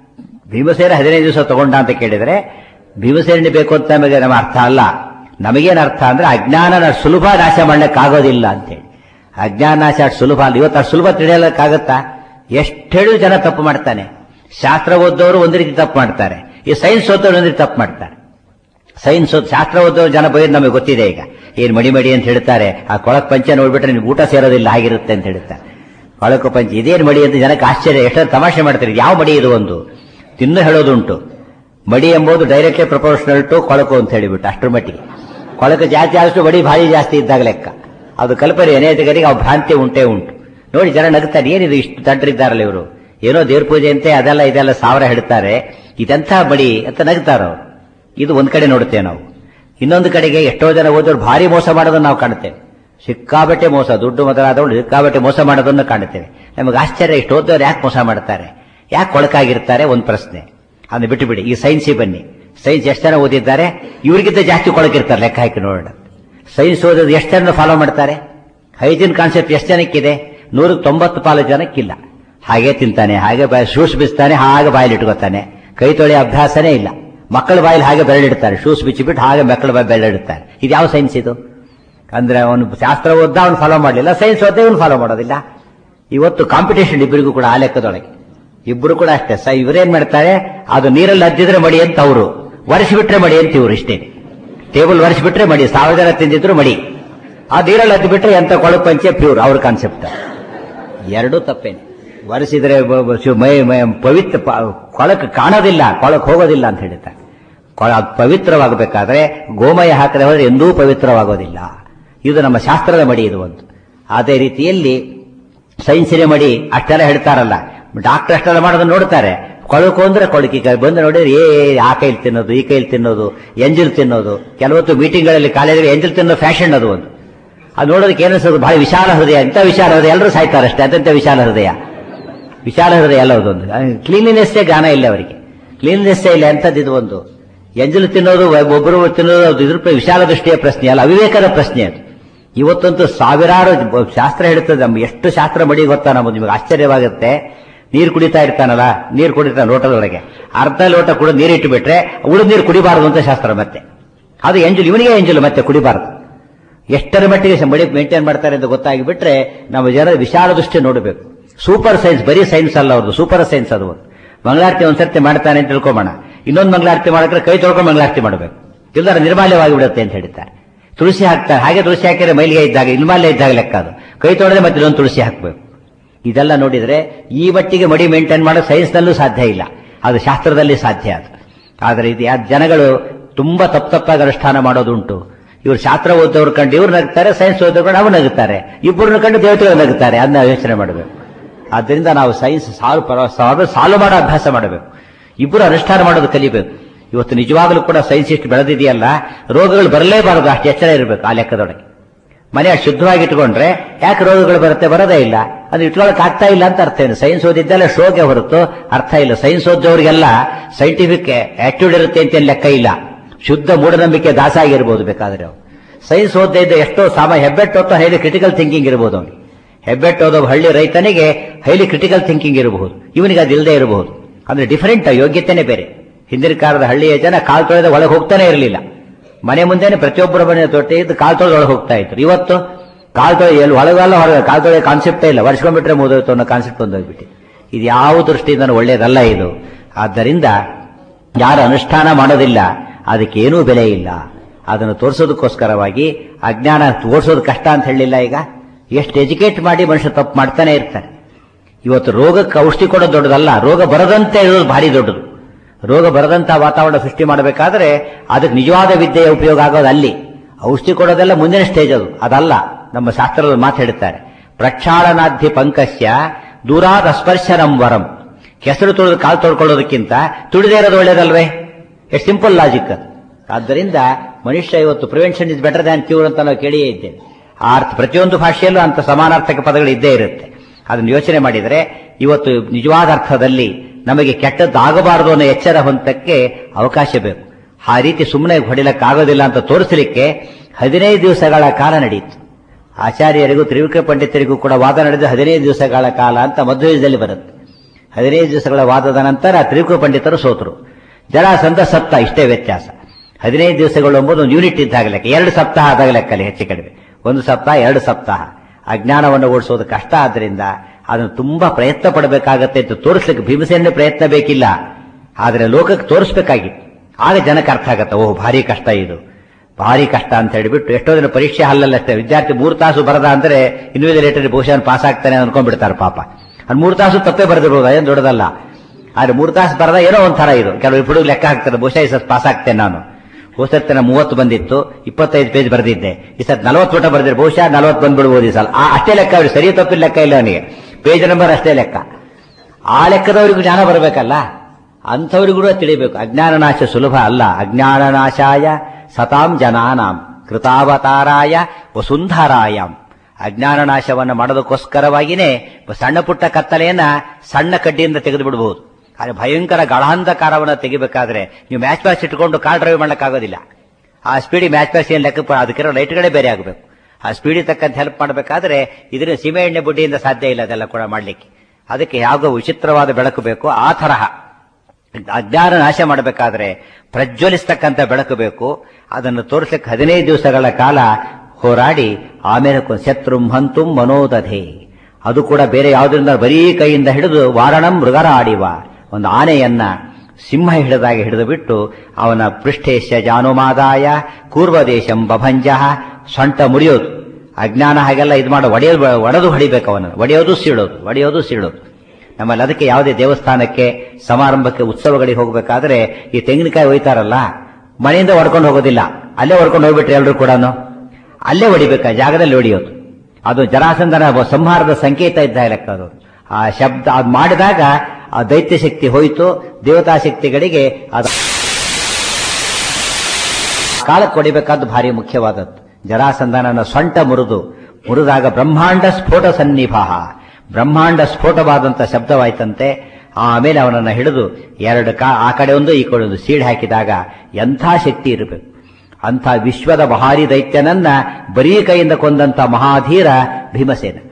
ಭೀಮಸೇನ ಹದಿನೈದು ದಿವಸ ತಗೊಂಡ ಅಂತ ಕೇಳಿದರೆ ಭೀಮಸೇನೆ ಬೇಕು ಅಂತ ನಮಗೆ ನಮ್ಮ ಅರ್ಥ ಅಲ್ಲ ನಮಗೇನು ಅರ್ಥ ಅಂದ್ರೆ ಅಜ್ಞಾನನ ಸುಲಭ ನಾಶ ಮಾಡ್ಲಿಕ್ಕಾಗೋದಿಲ್ಲ ಅಂತೇಳಿ ಅಜ್ಞಾನ ನಾಶ ಅಷ್ಟು ಸುಲಭ ಅಲ್ಲ ಇವತ್ತು ಅಷ್ಟು ಸುಲಭ ತಿಳಿಯಲಿಕ್ಕಾಗತ್ತಾ ಎಷ್ಟು ಹೇಳಿ ಜನ ತಪ್ಪು ಮಾಡ್ತಾನೆ ಶಾಸ್ತ್ರ ಓದೋರು ಒಂದು ರೀತಿ ತಪ್ಪು ಮಾಡ್ತಾರೆ ಈ ಸೈನ್ಸ್ ಓದೋರು ಒಂದು ರೀತಿ ತಪ್ಪು ಮಾಡ್ತಾರೆ ಸೈನ್ಸ್ ಓದ್- ಶಾಸ್ತ್ರ ಓದೋರು ಜನ ಬೈಯೋದು ನಮಗೆ ಗೊತ್ತಿದೆ ಈಗ ಏನ್ ಮಡಿ ಮಡಿ ಅಂತ ಹೇಳ್ತಾರೆ ಆ ಕೊಳಕ್ ಪಂಚ ನೋಡ್ಬಿಟ್ರೆ ನಿಮ್ಗೆ ಊಟ ಸೇರೋದಿಲ್ಲ ಆಗಿರುತ್ತೆ ಅಂತ ಹೇಳ್ತಾರೆ ಕೊಳಕು ಪಂಚ ಇದೇನ್ ಮಡಿ ಅಂತ ಜನಕ್ಕೆ ಆಶ್ಚರ್ಯ ಎಷ್ಟೊಂದು ತಮಾಷೆ ಮಾಡ್ತಾರೆ ಇದು ಯಾವ ಮಡಿ ಇದು ಒಂದು ತಿನ್ನು ಹೇಳೋದುಂಟು ಮಡಿ ಎಂಬುದು ಡೈರೆಕ್ಟ್ಲಿ ಪ್ರಪೋರ್ಷನಲ್ ಟು ಕೊಳಕು ಅಂತ ಹೇಳಿಬಿಟ್ಟು ಅಷ್ಟರ ಮಟ್ಟಿಗೆ ಕೊಳಕು ಜಾಸ್ತಿ ಆದಷ್ಟು ಮಡಿ ಭಾರಿ ಜಾಸ್ತಿ ಇದ್ದಾಗ ಲೆಕ್ಕ ಅದು ಕಲ್ಪನೆ ಅನೇಕರಿಗೆ ಅವು ಭ್ರಾಂತಿ ಉಂಟೇ ಉಂಟು ನೋಡಿ ಜನ ನಗ್ತಾರೆ ಏನಿದು ಇಷ್ಟು ತಂಡ್ರಿದ್ದಾರಲ್ಲ ಇವರು ಏನೋ ದೇವ್ರ ಪೂಜೆ ಅಂತೆ ಅದೆಲ್ಲ ಇದೆಲ್ಲ ಸಾವಿರ ಹೇಳ್ತಾರೆ ಇದೆಂಥ ಮಡಿ ಅಂತ ನಗ್ತಾರ ಅವ್ರು ಇದು ಒಂದ್ ಕಡೆ ನೋಡುತ್ತೇವೆ ನಾವು ಇನ್ನೊಂದು ಕಡೆಗೆ ಎಷ್ಟೋ ಜನ ಓದೋರು ಭಾರಿ ಮೋಸ ಮಾಡೋದನ್ನ ನಾವು ಕಾಣುತ್ತೇವೆ ಸಿಕ್ಕಾಬಟ್ಟೆ ಮೋಸ ದುಡ್ಡು ಮೊದಲಾದವಳು ಸಿಕ್ಕಾಬಟ್ಟೆ ಮೋಸ ಮಾಡೋದನ್ನ ಕಾಣುತ್ತೇವೆ ನಮಗೆ ಆಶ್ಚರ್ಯ ಇಷ್ಟು ಓದೋರು ಯಾಕೆ ಮೋಸ ಮಾಡ್ತಾರೆ ಯಾಕೆ ಕೊಳಕಾಗಿರ್ತಾರೆ ಒಂದು ಪ್ರಶ್ನೆ ಅದನ್ನ ಬಿಟ್ಟು ಬಿಡಿ ಈ ಸೈನ್ಸಿಗೆ ಬನ್ನಿ ಸೈನ್ಸ್ ಎಷ್ಟು ಜನ ಓದಿದ್ದಾರೆ ಇವ್ರಿಗಿಂತ ಜಾಸ್ತಿ ಕೊಳಕಿರ್ತಾರೆ ಲೆಕ್ಕ ಹಾಕಿ ನೋಡೋಣ ಸೈನ್ಸ್ ಓದೋದು ಎಷ್ಟು ಜನ ಫಾಲೋ ಮಾಡ್ತಾರೆ ಹೈಜಿನ್ ಕಾನ್ಸೆಪ್ಟ್ ಎಷ್ಟು ಜನಕ್ಕಿದೆ ನೂರಕ್ಕೆ ತೊಂಬತ್ತು ಪಾಲು ಜನಕ್ಕಿಲ್ಲ ಹಾಗೆ ತಿಂತಾನೆ ಹಾಗೆ ಬಾಯಿ ಶೂಸ್ ಬಿಸ್ತಾನೆ ಹಾಗೆ ಬಾಯಲ್ಲಿ ಇಟ್ಕೋತಾನೆ ಕೈ ತೊಳೆಯ ಅಭ್ಯಾಸನೇ ಇಲ್ಲ ಮಕ್ಕಳ ಬಾಯಲ್ಲಿ ಹಾಗೆ ಬೆರಳಿಡ್ತಾರೆ ಶೂಸ್ ಬಿಚ್ಚಿಬಿಟ್ಟು ಹಾಗೆ ಮಕ್ಕಳ ಬಾಯಿ ಬೆರಳಿಡ್ತಾರೆ ಇದು ಯಾವ ಸೈನ್ಸ್ ಇದು ಅಂದ್ರೆ ಅವನು ಶಾಸ್ತ್ರ ಓದ್ದ ಅವನು ಫಾಲೋ ಮಾಡಲಿಲ್ಲ ಸೈನ್ಸ್ ಓದ್ದ ಇವನು ಫಾಲೋ ಮಾಡೋದಿಲ್ಲ ಇವತ್ತು ಕಾಂಪಿಟೇಷನ್ ಇಬ್ಬರಿಗೂ ಕೂಡ ಆ ಲೆಕ್ಕದೊಳಗೆ ಇಬ್ಬರು ಕೂಡ ಅಷ್ಟೇ ಸ ಇವರೇನ್ ಮಾಡ್ತಾರೆ ಅದು ನೀರಲ್ಲಿ ಅದ್ದಿದ್ರೆ ಮಡಿ ಅಂತ ಅವರು ಬಿಟ್ರೆ ಮಡಿ ಅಂತ ಇವ್ರು ಇಷ್ಟೇ ಟೇಬಲ್ ಬಿಟ್ರೆ ಮಡಿ ಸಾವಿರ ಜನ ತಿಂದಿದ್ರು ಮಡಿ ಆ ನೀರಲ್ಲಿ ಅದ್ದು ಬಿಟ್ರೆ ಎಂತ ಕೊಳಕು ಪಂಚೆ ಪ್ಯೂರ್ ಅವ್ರ ಕಾನ್ಸೆಪ್ಟ್ ಎರಡೂ ತಪ್ಪೇನೆ ಒರೆಸಿದ್ರೆ ಬ- ಬ- ಶು- ಮೈ ಮೈ ಪವಿತ್ರ ಪ- ಕೊಳಕು ಕಾಣೋದಿಲ್ಲ ಕೊಳಕು ಹೋಗೋದಿಲ್ಲ ಅಂತ ಹೇಳ್ತಾರೆ ಕೊಳ ಅದು ಪವಿತ್ರವಾಗಬೇಕಾದ್ರೆ ಗೋಮಯ ಹಾಕದೆ ಹೋದ್ರೆ ಎಂದೂ ಪವಿತ್ರವಾಗೋದಿಲ್ಲ ಇದು ನಮ್ಮ ಶಾಸ್ತ್ರದ ಮಡಿ ಇದು ಒಂದು ಅದೇ ರೀತಿಯಲ್ಲಿ ಸೈನ್ಸಿನ ಮಡಿ ಅಷ್ಟೆಲ್ಲ ಹೇಳ್ತಾರಲ್ಲ ಡಾಕ್ಟರ್ ಅಷ್ಟೆಲ್ಲ ಮಾಡೋದನ್ನ ನೋಡ್ತಾರೆ ಕೊಳಕು ಅಂದ್ರೆ ಕೊಳಕಿ ಕೈ ಬಂದು ನೋಡಿದ್ರೆ ಏ ಆ ಕೈಲಿ ತಿನ್ನೋದು ಈ ಕೈಲಿ ತಿನ್ನೋದು ಎಂಜಿಲ್ ತಿನ್ನೋದು ಕೆಲವತ್ತು ಮೀಟಿಂಗ್ಗಳಲ್ಲಿ ಕಾಲೇಜಲ್ಲಿ ಎಂಜಿಲ್ ತಿನ್ನೋ ಫ್ಯಾಷನ್ ಅದು ಒಂದು ಅದು ನೋಡೋದಕ್ಕೆ ಏನಿಸೋದು ಬಹಳ ವಿಶಾಲ ಹೃದಯ ಎಂತ ವಿಶಾಲ ಹೃದಯ ಎಲ್ಲರೂ ಸಾಯ್ತಾರೆ ಅಷ್ಟೇ ಅದಂತ ವಿಶಾಲ ಹೃದಯ ವಿಶಾಲ ಹೃದಯ ಎಲ್ಲ ಅದೊಂದು ಕ್ಲೀನಿನೆಸ್ಸೇ ಗಾನ ಇಲ್ಲ ಅವರಿಗೆ ಕ್ಲೀನ್ನೆಸ್ಸೇ ಇಲ್ಲ ಎಂತದ್ದು ಇದು ಒಂದು ಎಂಜಲು ತಿನ್ನೋದು ಒಬ್ಬರು ತಿನ್ನೋದು ಅದು ಇದ್ರ ಪ್ರ- ವಿಶಾಲ ದೃಷ್ಟಿಯ ಪ್ರಶ್ನೆ ಅಲ್ಲ ಅವಿವೇಕದ ಪ್ರಶ್ನೆ ಅದು ಇವತ್ತಂತೂ ಸಾವಿರಾರು ಜ- ಶಾಸ್ತ್ರ ಹೇಳ್ತದೆ ನಮ್ಗೆ ಎಷ್ಟು ಶಾಸ್ತ್ರ ಮಡಿ ಗೊತ್ತಾ ನಮ್ಮದು ನಿಮಗೆ ಆಶ್ಚರ್ಯವಾಗುತ್ತೆ ನೀರು ಕುಡಿತಾ ಇರ್ತಾನಲ್ಲ ನೀರು ಕುಡಿತಾನೆ ಲೋಟದೊಳಗೆ ಅರ್ಧ ಲೋಟ ಕೂಡ ನೀರಿಟ್ಟು ಬಿಟ್ರೆ ಉಳಿದ ನೀರು ಕುಡಿಬಾರದು ಅಂತ ಶಾಸ್ತ್ರ ಮತ್ತೆ ಅದು ಎಂಜಲು ಇವನಿಗೆ ಎಂಜಲು ಮತ್ತೆ ಕುಡಿಬಾರದು ಎಷ್ಟರ ಮಟ್ಟಿಗೆ ಸ- ಮಡಿ ಮೇಂಟೈನ್ ಮಾಡ್ತಾರೆ ಅಂತ ಗೊತ್ತಾಗಿ ಬಿಟ್ರೆ ನಮ್ಮ ಜನರ ವಿಶಾಲ ದೃಷ್ಟಿ ನೋಡಬೇಕು ಸೂಪರ್ ಸೈನ್ಸ್ ಬರೀ ಸೈನ್ಸ್ ಅಲ್ಲ ಅವ್ರದ್ದು ಸೂಪರ್ ಸೈನ್ಸ್ ಅದು ಒಂದು. ಮಂಗಳಾರತಿ ಒಂದ್ಸರ್ತಿ ಮಾಡ್ತಾನೆ ಅಂತ ತಿಳ್ಕೊಂಬೋಣ ಇನ್ನೊಂದು ಮಂಗಳಾರತಿ ಮಾಡಿದ್ರೆ ಕೈ ತೊಳ್ಕೊಂಡು ಮಂಗಳಾರತಿ ಮಾಡಬೇಕು ಇಲ್ದಾರ ನಿರ್ಮಾಲ್ಯವಾಗಿ ಬಿಡುತ್ತೆ ಅಂತ ಹೇಳ್ತಾರೆ ತುಳಸಿ ಹಾಕ್ತಾರೆ ಹಾಗೆ ತುಳಸಿ ಹಾಕಿದ್ರೆ ಮೈಲಿಗೆ ಇದ್ದಾಗ ನಿರ್ಮಾಲ್ಯ ಇದ್ದಾಗ ಲೆಕ್ಕ ಅದು ಕೈ ತೊಳೆದ್ರೆ ಮತ್ತೆ ಇನ್ನೊಂದು ತುಳಸಿ ಹಾಕಬೇಕು ಇದೆಲ್ಲ ನೋಡಿದ್ರೆ ಈ ಮಟ್ಟಿಗೆ ಮಡಿ ಮೇಂಟೈನ್ ಮಾಡೋ ಸೈನ್ಸ್ನಲ್ಲೂ ಸಾಧ್ಯ ಇಲ್ಲ ಅದು ಶಾಸ್ತ್ರದಲ್ಲಿ ಸಾಧ್ಯ ಅದು ಆದರೆ ಇದು ಯಾ- ಜನಗಳು ತುಂಬಾ ತಪ್ಪು ತಪ್ಪಾಗಿ ಅನುಷ್ಠಾನ ಮಾಡೋದುಂಟು ಇವರು ಶಾಸ್ತ್ರ ಓದೋರು ಕಂಡು ಇವ್ರು ನಗ್ತಾರೆ ಸೈನ್ಸ್ ಓದೋರು ಕಂಡು ಅವ್ರು ನಗುತ್ತಾರೆ ಇಬ್ಬರನ್ನ ಕಂಡು ದೇವತೆಗಳು ನಗುತ್ತಾರೆ ಅದನ್ನ ಯೋಚನೆ ಮಾಡಬೇಕು ಆದ್ದರಿಂದ ನಾವು ಸೈನ್ಸ್ ಸಾಲ್ವ್ ಸಾಲ್ವ್ ಸಾಲ್ವ್ ಮಾಡೋ ಅಭ್ಯಾಸ ಮಾಡಬೇಕು ಇಬ್ಬರು ಅನುಷ್ಠಾನ ಮಾಡೋದು ಕಲಿಬೇಕು ಇವತ್ತು ನಿಜವಾಗಲೂ ಕೂಡ ಸೈನ್ಸ್ ಇಷ್ಟು ಬೆಳೆದಿದೆಯಲ್ಲ ರೋಗಗಳು ಬರಲೇಬಾರದು ಅಷ್ಟು ಎಚ್ಚರ ಇರಬೇಕು ಆ ಲೆಕ್ಕದೊಳಗೆ ಮನೆ ಅಷ್ಟು ಶುದ್ಧವಾಗಿ ಇಟ್ಕೊಂಡ್ರೆ ಯಾಕೆ ರೋಗಗಳು ಬರುತ್ತೆ ಬರೋದೇ ಇಲ್ಲ ಅದು ಇಟ್ಕೊಳಕ್ ಆಗ್ತಾ ಇಲ್ಲ ಅಂತ ಅರ್ಥ ಏನು ಸೈನ್ಸ್ ಓದಿದ್ದೆಲ್ಲ ಶೋಗೆ ಹೊರತು ಅರ್ಥ ಇಲ್ಲ ಸೈನ್ಸ್ ಓದೋರಿಗೆಲ್ಲ ಸೈಂಟಿಫಿಕ್ ಆಕ್ಟಿವಿಟಿ ಇರುತ್ತೆ ಅಂತ ಲೆಕ್ಕ ಇಲ್ಲ ಶುದ್ಧ ಮೂಢನಂಬಿಕೆ ದಾಸ ಆಗಿರ್ಬೋದು ಬೇಕಾದ್ರೆ ಅವ್ರು ಸೈನ್ಸ್ ಓದದೇ ಇದ್ದ ಎಷ್ಟೋ ಸಾಮ ಹೆಬ್ಬೆಟ್ಟು ಹೊತ್ತು ಹೈಲಿ ಕ್ರಿಟಿಕಲ್ ಥಿಂಕಿಂಗ್ ಇರಬಹುದು ಅವನಿಗೆ ಹೆಬ್ಬೆಟ್ಟು ಓದೋ ಹಳ್ಳಿ ರೈತನಿಗೆ ಹೈಲಿ ಕ್ರಿಟಿಕಲ್ ಥಿಂಕಿಂಗ್ ಇರಬಹುದು ಇವನಿಗೆ ಅದು ಇಲ್ಲದೆ ಇರಬಹುದು ಅಂದ್ರೆ ಡಿಫರೆಂಟ್ ಯೋಗ್ಯತೆನೇ ಬೇರೆ ಹಿಂದಿನ ಕಾಲದ ಹಳ್ಳಿಯ ಜನ ಕಾಲ್ ತೊಳೆದ ಒಳಗೆ ಹೋಗ್ತಾನೆ ಇರಲಿಲ್ಲ ಮನೆ ಮುಂದೆನೆ ಪ್ರತಿಯೊಬ್ಬರ ಮನೆ ತೊಟ್ಟೆ ಇದ್ದು ಕಾಲ್ ತೊಳೆದ ಒಳಗೆ ಹೋಗ್ತಾ ಇದ್ರು ಇವತ್ತು ಕಾಲ್ ತೊಳೆ ಎಲ್ಲಿ ಒಳಗಲ್ಲ ಹೊರಗೆ ಕಾಲ್ ತೊಳೆ ಕಾನ್ಸೆಪ್ಟೇ ಇಲ್ಲ ವರ್ಷಕೊಂಡ್ಬಿಟ್ರೆ ಮುಗಿದೋಯ್ತು ಅನ್ನೋ ಕಾನ್ಸೆಪ್ಟ್ ಒಂದೋಗ್ಬಿಟ್ಟು ಇದು ಯಾವ ದೃಷ್ಟಿಯಿಂದ ಒಳ್ಳೆಯದಲ್ಲ ಇದು ಆದ್ದರಿಂದ ಯಾರು ಅನುಷ್ಠಾನ ಮಾಡೋದಿಲ್ಲ ಅದಕ್ಕೇನೂ ಬೆಲೆ ಇಲ್ಲ ಅದನ್ನು ತೋರಿಸೋದಕ್ಕೋಸ್ಕರವಾಗಿ ಅಜ್ಞಾನ ತೋರಿಸೋದು ಕಷ್ಟ ಅಂತ ಹೇಳಿಲ್ಲ ಈಗ ಎಷ್ಟು ಎಜುಕೇಟ್ ಮಾಡಿ ಮನುಷ್ಯ ತಪ್ಪು ಮಾಡ್ತಾನೆ ಇರ್ತಾನೆ ಇವತ್ತು ರೋಗಕ್ಕೆ ಔಷಧಿ ಕೊಡೋದು ದೊಡ್ಡದಲ್ಲ ರೋಗ ಬರದಂತೆ ಇರೋದು ಭಾರಿ ದೊಡ್ಡದು ರೋಗ ಬರದಂತ ವಾತಾವರಣ ಸೃಷ್ಟಿ ಮಾಡಬೇಕಾದ್ರೆ ಅದಕ್ಕೆ ನಿಜವಾದ ವಿದ್ಯೆಯ ಉಪಯೋಗ ಆಗೋದು ಅಲ್ಲಿ ಔಷಧಿ ಕೊಡೋದೆಲ್ಲ ಮುಂದಿನ ಸ್ಟೇಜ್ ಅದು ಅದಲ್ಲ ನಮ್ಮ ಶಾಸ್ತ್ರದ ಮಾತು ಹೇಳ್ತಾರೆ ಪ್ರಕ್ಷಾಳನಾಧ್ಯ ಪಂಕಸ್ಯ ದೂರಾದ ಸ್ಪರ್ಶನಂ ವರಂ ಹೆಸರು ತುಳಿದು ಕಾಲು ತೊಳ್ಕೊಳ್ಳೋದಕ್ಕಿಂತ ತುಳಿದೇ ಇರೋದು ಒಳ್ಳೇದಲ್ವೇ ಎಷ್ಟು ಸಿಂಪಲ್ ಲಾಜಿಕ್ ಅದು ಆದ್ದರಿಂದ ಮನುಷ್ಯ ಇವತ್ತು prevention is better than cure ಅಂತ ನಾವು ಕೇಳಿಯೇ ಇದ್ದೇವೆ ಆ ಅರ್ಥ ಪ್ರತಿಯೊಂದು ಭಾಷೆಯಲ್ಲೂ ಅಂತ ಸಮಾನಾರ್ಥಕ ಪದಗಳು ಇದ್ದೇ ಇರುತ್ತೆ ಅದನ್ನು ಯೋಚನೆ ಮಾಡಿದರೆ ಇವತ್ತು ನಿಜವಾದ ಅರ್ಥದಲ್ಲಿ ನಮಗೆ ಕೆಟ್ಟದ್ದಾಗಬಾರದು ಅನ್ನೋ ಎಚ್ಚರ ಹೊಂದಕ್ಕೆ ಅವಕಾಶ ಬೇಕು ಆ ರೀತಿ ಸುಮ್ಮನೆ ಹೊಡಿಲಕ್ಕಾಗೋದಿಲ್ಲ ಅಂತ ತೋರಿಸಲಿಕ್ಕೆ ಹದಿನೈದು ದಿವಸಗಳ ಕಾಲ ನಡೆಯಿತು ಆಚಾರ್ಯರಿಗೂ ತ್ರಿವಿಕ್ರ ಪಂಡಿತರಿಗೂ ಕೂಡ ವಾದ ನಡೆದು ಹದಿನೈದು ದಿವಸಗಳ ಕಾಲ ಅಂತ ಮಧ್ವಯುಗದಲ್ಲಿ ಬರುತ್ತೆ ಹದಿನೈದು ದಿವಸಗಳ ವಾದದ ನಂತರ ತ್ರಿವಿಕ್ರ ಪಂಡಿತರು ಸೋತರು ಜರಾಸಂಧ ಸಪ್ತ ಇಷ್ಟೇ ವ್ಯತ್ಯಾಸ ಹದಿನೈದು ದಿವಸಗಳು ಎಂಬುದು ಒಂದು ಯೂನಿಟ್ ಇದ್ದಾಗ ಲೆಕ್ಕ ಎರಡು ಸಪ್ತಾಹ ಆದಾಗ ಲೆಕ್ಕಲ್ಲಿ ಹೆಚ್ಚು ಕಡಿಮೆ ಒಂದು ಸಪ್ತಾಹ ಎರಡು ಸಪ್ತಾಹ ಅಜ್ಞಾನವನ್ನು ಓಡಿಸೋದು ಕಷ್ಟ ಆದ್ರಿಂದ ಅದನ್ನು ತುಂಬಾ ಪ್ರಯತ್ನ ಪಡಬೇಕಾಗತ್ತೆ ಅಂತ ತೋರಿಸ್ಲಿಕ್ಕೆ ಭೀಮಸೇನ ಪ್ರಯತ್ನ ಬೇಕಿಲ್ಲ ಆದರೆ ಲೋಕಕ್ಕೆ ತೋರಿಸ್ಬೇಕಾಗಿತ್ತು ಆಗ ಜನಕ್ಕೆ ಅರ್ಥ ಆಗತ್ತೆ ಓಹ್ ಭಾರಿ ಕಷ್ಟ ಇದು ಭಾರಿ ಕಷ್ಟ ಅಂತ ಹೇಳಿಬಿಟ್ಟು ಎಷ್ಟೋ ದಿನ ಪರೀಕ್ಷೆ ಹಲ್ಲಲ್ಲ ಅಷ್ಟೇ ವಿದ್ಯಾರ್ಥಿ ಮೂರು ತಾಸು ಬರದ ಅಂದ್ರೆ ಇನ್ವಿಜಿಲೇಟರ್ ಬಹುಶಃ ಪಾಸ್ ಆಗ್ತಾನೆ ಅನ್ಕೊಂಡ್ಬಿಡ್ತಾರೆ ಪಾಪ ಅದು ಮೂರು ತಾಸು ತಪ್ಪೇ ಬರೆದಿರ್ಬೋದು ಅದೇನು ದೊಡ್ಡದಲ್ಲ ಆದ್ರೆ ಮೂರು ತಾಸು ಬರದ ಏನೋ ಒಂಥರ ಇದು ಕೆಲವು ಹುಡುಗ ಲೆಕ್ಕ ಹಾಕ್ತಾರೆ ಬಹುಶಃ ಈ ಸತ್ ಪಾಸ್ ಆಗ್ತೇನೆ ನಾನು ಹೋಸತ್ತಿನ ಮೂವತ್ತು ಬಂದಿತ್ತು ಇಪ್ಪತ್ತೈದು ಪೇಜ್ ಬರೆದಿದ್ದೆ ಈ ಸತ್ ನಲವತ್ತು ಪುಟ ಬರೆದಿದ್ರೆ ಬಹುಶಃ ನಲವತ್ತು ಬಂದ್ಬಿಡ್ಬೋದು ಈ ಸಲ ಆ ಅಷ್ಟೇ ಲೆಕ್ಕ ಅವ್ರಿಗೆ ಸರಿ ತಪ್ಪಿನ ಲೆಕ್ಕ ಇಲ್ಲ ಅವನಿಗೆ ಪೇಜ್ ನಂಬರ್ ಅಷ್ಟೇ ಲೆಕ್ಕ ಆ ಲೆಕ್ಕದವರಿಗೂ ಜ್ಞಾನ ಬರಬೇಕಲ್ಲ ಅಂಥವ್ರಿಗೂ ಕೂಡ ತಿಳಿಬೇಕು ಅಜ್ಞಾನ ನಾಶ ಸುಲಭ ಅಲ್ಲ ಅಜ್ಞಾನ ನಾಶಾಯ ಸತಾಂ ಜನಾನಾಂ ಕೃತಾವತಾರಾಯ ವಸುಂಧರಾಯಾಮ್ ಅಜ್ಞಾನ ನಾಶವನ್ನು ಮಾಡೋದಕ್ಕೋಸ್ಕರವಾಗಿನೇ ಸಣ್ಣ ಪುಟ್ಟ ಕತ್ತಲೆಯನ್ನ ಸಣ್ಣ ಕಡ್ಡಿಯಿಂದ ತೆಗೆದು ಬಿಡಬಹುದು ಆದರೆ ಭಯಂಕರ ಗಳಾಂಧಕಾರವನ್ನು ತೆಗಿಬೇಕಾದ್ರೆ ನೀವು ಮ್ಯಾಚ್ ಪ್ಯಾಚ್ ಇಟ್ಕೊಂಡು ಕಾರ್ ಡ್ರೈವ್ ಮಾಡಕ್ಕಾಗೋದಿಲ್ಲ ಆ ಸ್ಪೀಡಿ ಮ್ಯಾಚ್ ಪ್ಯಾಚ್ ಏನು ಲೆಕ್ಕ ಅದಕ್ಕಿರೋ ಲೈಟ್ಗಳೇ ಬೇರೆ ಆಗಬೇಕು ಆ ಸ್ಪೀಡಿ ತಕ್ಕಂತ ಹೆಲ್ಪ್ ಮಾಡಬೇಕಾದ್ರೆ ಇದನ್ನ ಸೀಮೆ ಎಣ್ಣೆ ಬುಡ್ಡಿಯಿಂದ ಸಾಧ್ಯ ಇಲ್ಲ ಅದೆಲ್ಲ ಕೂಡ ಮಾಡಲಿಕ್ಕೆ ಅದಕ್ಕೆ ಯಾವ ವಿಚಿತ್ರವಾದ ಬೆಳಕು ಬೇಕು ಆ ತರಹ ಅಜ್ಞಾನ ನಾಶ ಮಾಡಬೇಕಾದ್ರೆ ಪ್ರಜ್ವಲಿಸ್ತಕ್ಕಂಥ ಬೆಳಕು ಬೇಕು ಅದನ್ನು ತೋರಿಸಲಿಕ್ಕೆ ಹದಿನೈದು ದಿವಸಗಳ ಕಾಲ ಹೋರಾಡಿ ಆಮೇಲೆ ಶತ್ರುಂ ಹಂತುಂ ಮನೋದಧೆ ಅದು ಕೂಡ ಬೇರೆ ಯಾವುದರಿಂದ ಬರೀ ಕೈಯಿಂದ ಹಿಡಿದು ವಾರಣಂ ಮೃಗರ ಆಡಿವ ಒಂದು ಆನೆಯನ್ನ ಸಿಂಹ ಹಿಡಿದಾಗೆ ಹಿಡಿದು ಬಿಟ್ಟು ಅವನ ಪೃಷ್ಠೇಶ ಜಾನುಮಾದಾಯ ಕೂರ್ವದೇಶಂ ಬಭಂಜ ಸೊಂಟ ಮುರಿಯೋದು ಅಜ್ಞಾನ ಹಾಗೆಲ್ಲ ಇದು ಮಾಡೋ ಒಡೆಯೋದು ಒಡೆದು ಹೊಡಿಬೇಕು ಅವನನ್ನು ಒಡೆಯೋದು ಸೀಳೋದು ಒಡೆಯೋದು ಸೀಳೋದು ನಮ್ಮಲ್ಲಿ ಅದಕ್ಕೆ ಯಾವುದೇ ದೇವಸ್ಥಾನಕ್ಕೆ ಸಮಾರಂಭಕ್ಕೆ ಉತ್ಸವಗಳಿಗೆ ಹೋಗಬೇಕಾದ್ರೆ ಈ ತೆಂಗಿನಕಾಯಿ ಒಯ್ತಾರಲ್ಲ ಮನೆಯಿಂದ ಹೊಡ್ಕೊಂಡು ಹೋಗೋದಿಲ್ಲ ಅಲ್ಲೇ ಹೊಡ್ಕೊಂಡು ಹೋಗ್ಬಿಟ್ರೆ ಎಲ್ಲರೂ ಕೂಡ ಅಲ್ಲೇ ಹೊಡಿಬೇಕು ಆ ಜಾಗದಲ್ಲಿ ಹೊಡಿಯೋದು ಅದು ಜರಾಸಂಧನ ಸಂಹಾರದ ಸಂಕೇತ ಇದ್ದ ಲೆಕ್ಕ ಅದು ಆ ಶಬ್ದ ಅದು ಮಾಡಿದಾಗ ಆ ದೈತ್ಯ ಶಕ್ತಿ ಹೋಯಿತು ದೇವತಾ ಶಕ್ತಿಗಳಿಗೆ ಅದು ಕಾಲಕ್ಕೆ ಹೊಡಿಬೇಕಾದ್ದು ಭಾರಿ ಮುಖ್ಯವಾದದ್ದು ಜರಾಸಂಧನನ ಸೊಂಟ ಮುರಿದು ಮುರಿದಾಗ ಬ್ರಹ್ಮಾಂಡ ಸ್ಫೋಟ ಸನ್ನಿಭ ಬ್ರಹ್ಮಾಂಡ ಸ್ಫೋಟವಾದಂತ ಶಬ್ದವಾಯ್ತಂತೆ ಆಮೇಲೆ ಅವನನ್ನು ಹಿಡಿದು ಎರಡು ಕಾ ಆ ಕಡೆ ಒಂದು ಈ ಕಡೆ ಒಂದು ಸೀಡ್ ಹಾಕಿದಾಗ ಎಂಥ ಶಕ್ತಿ ಇರಬೇಕು ಅಂಥ ವಿಶ್ವದ ಭಾರಿ ದೈತ್ಯನನ್ನ ಬರೀ ಕೈಯಿಂದ ಕೊಂದಂತ ಮಹಾಧೀರ ಭೀಮಸೇನ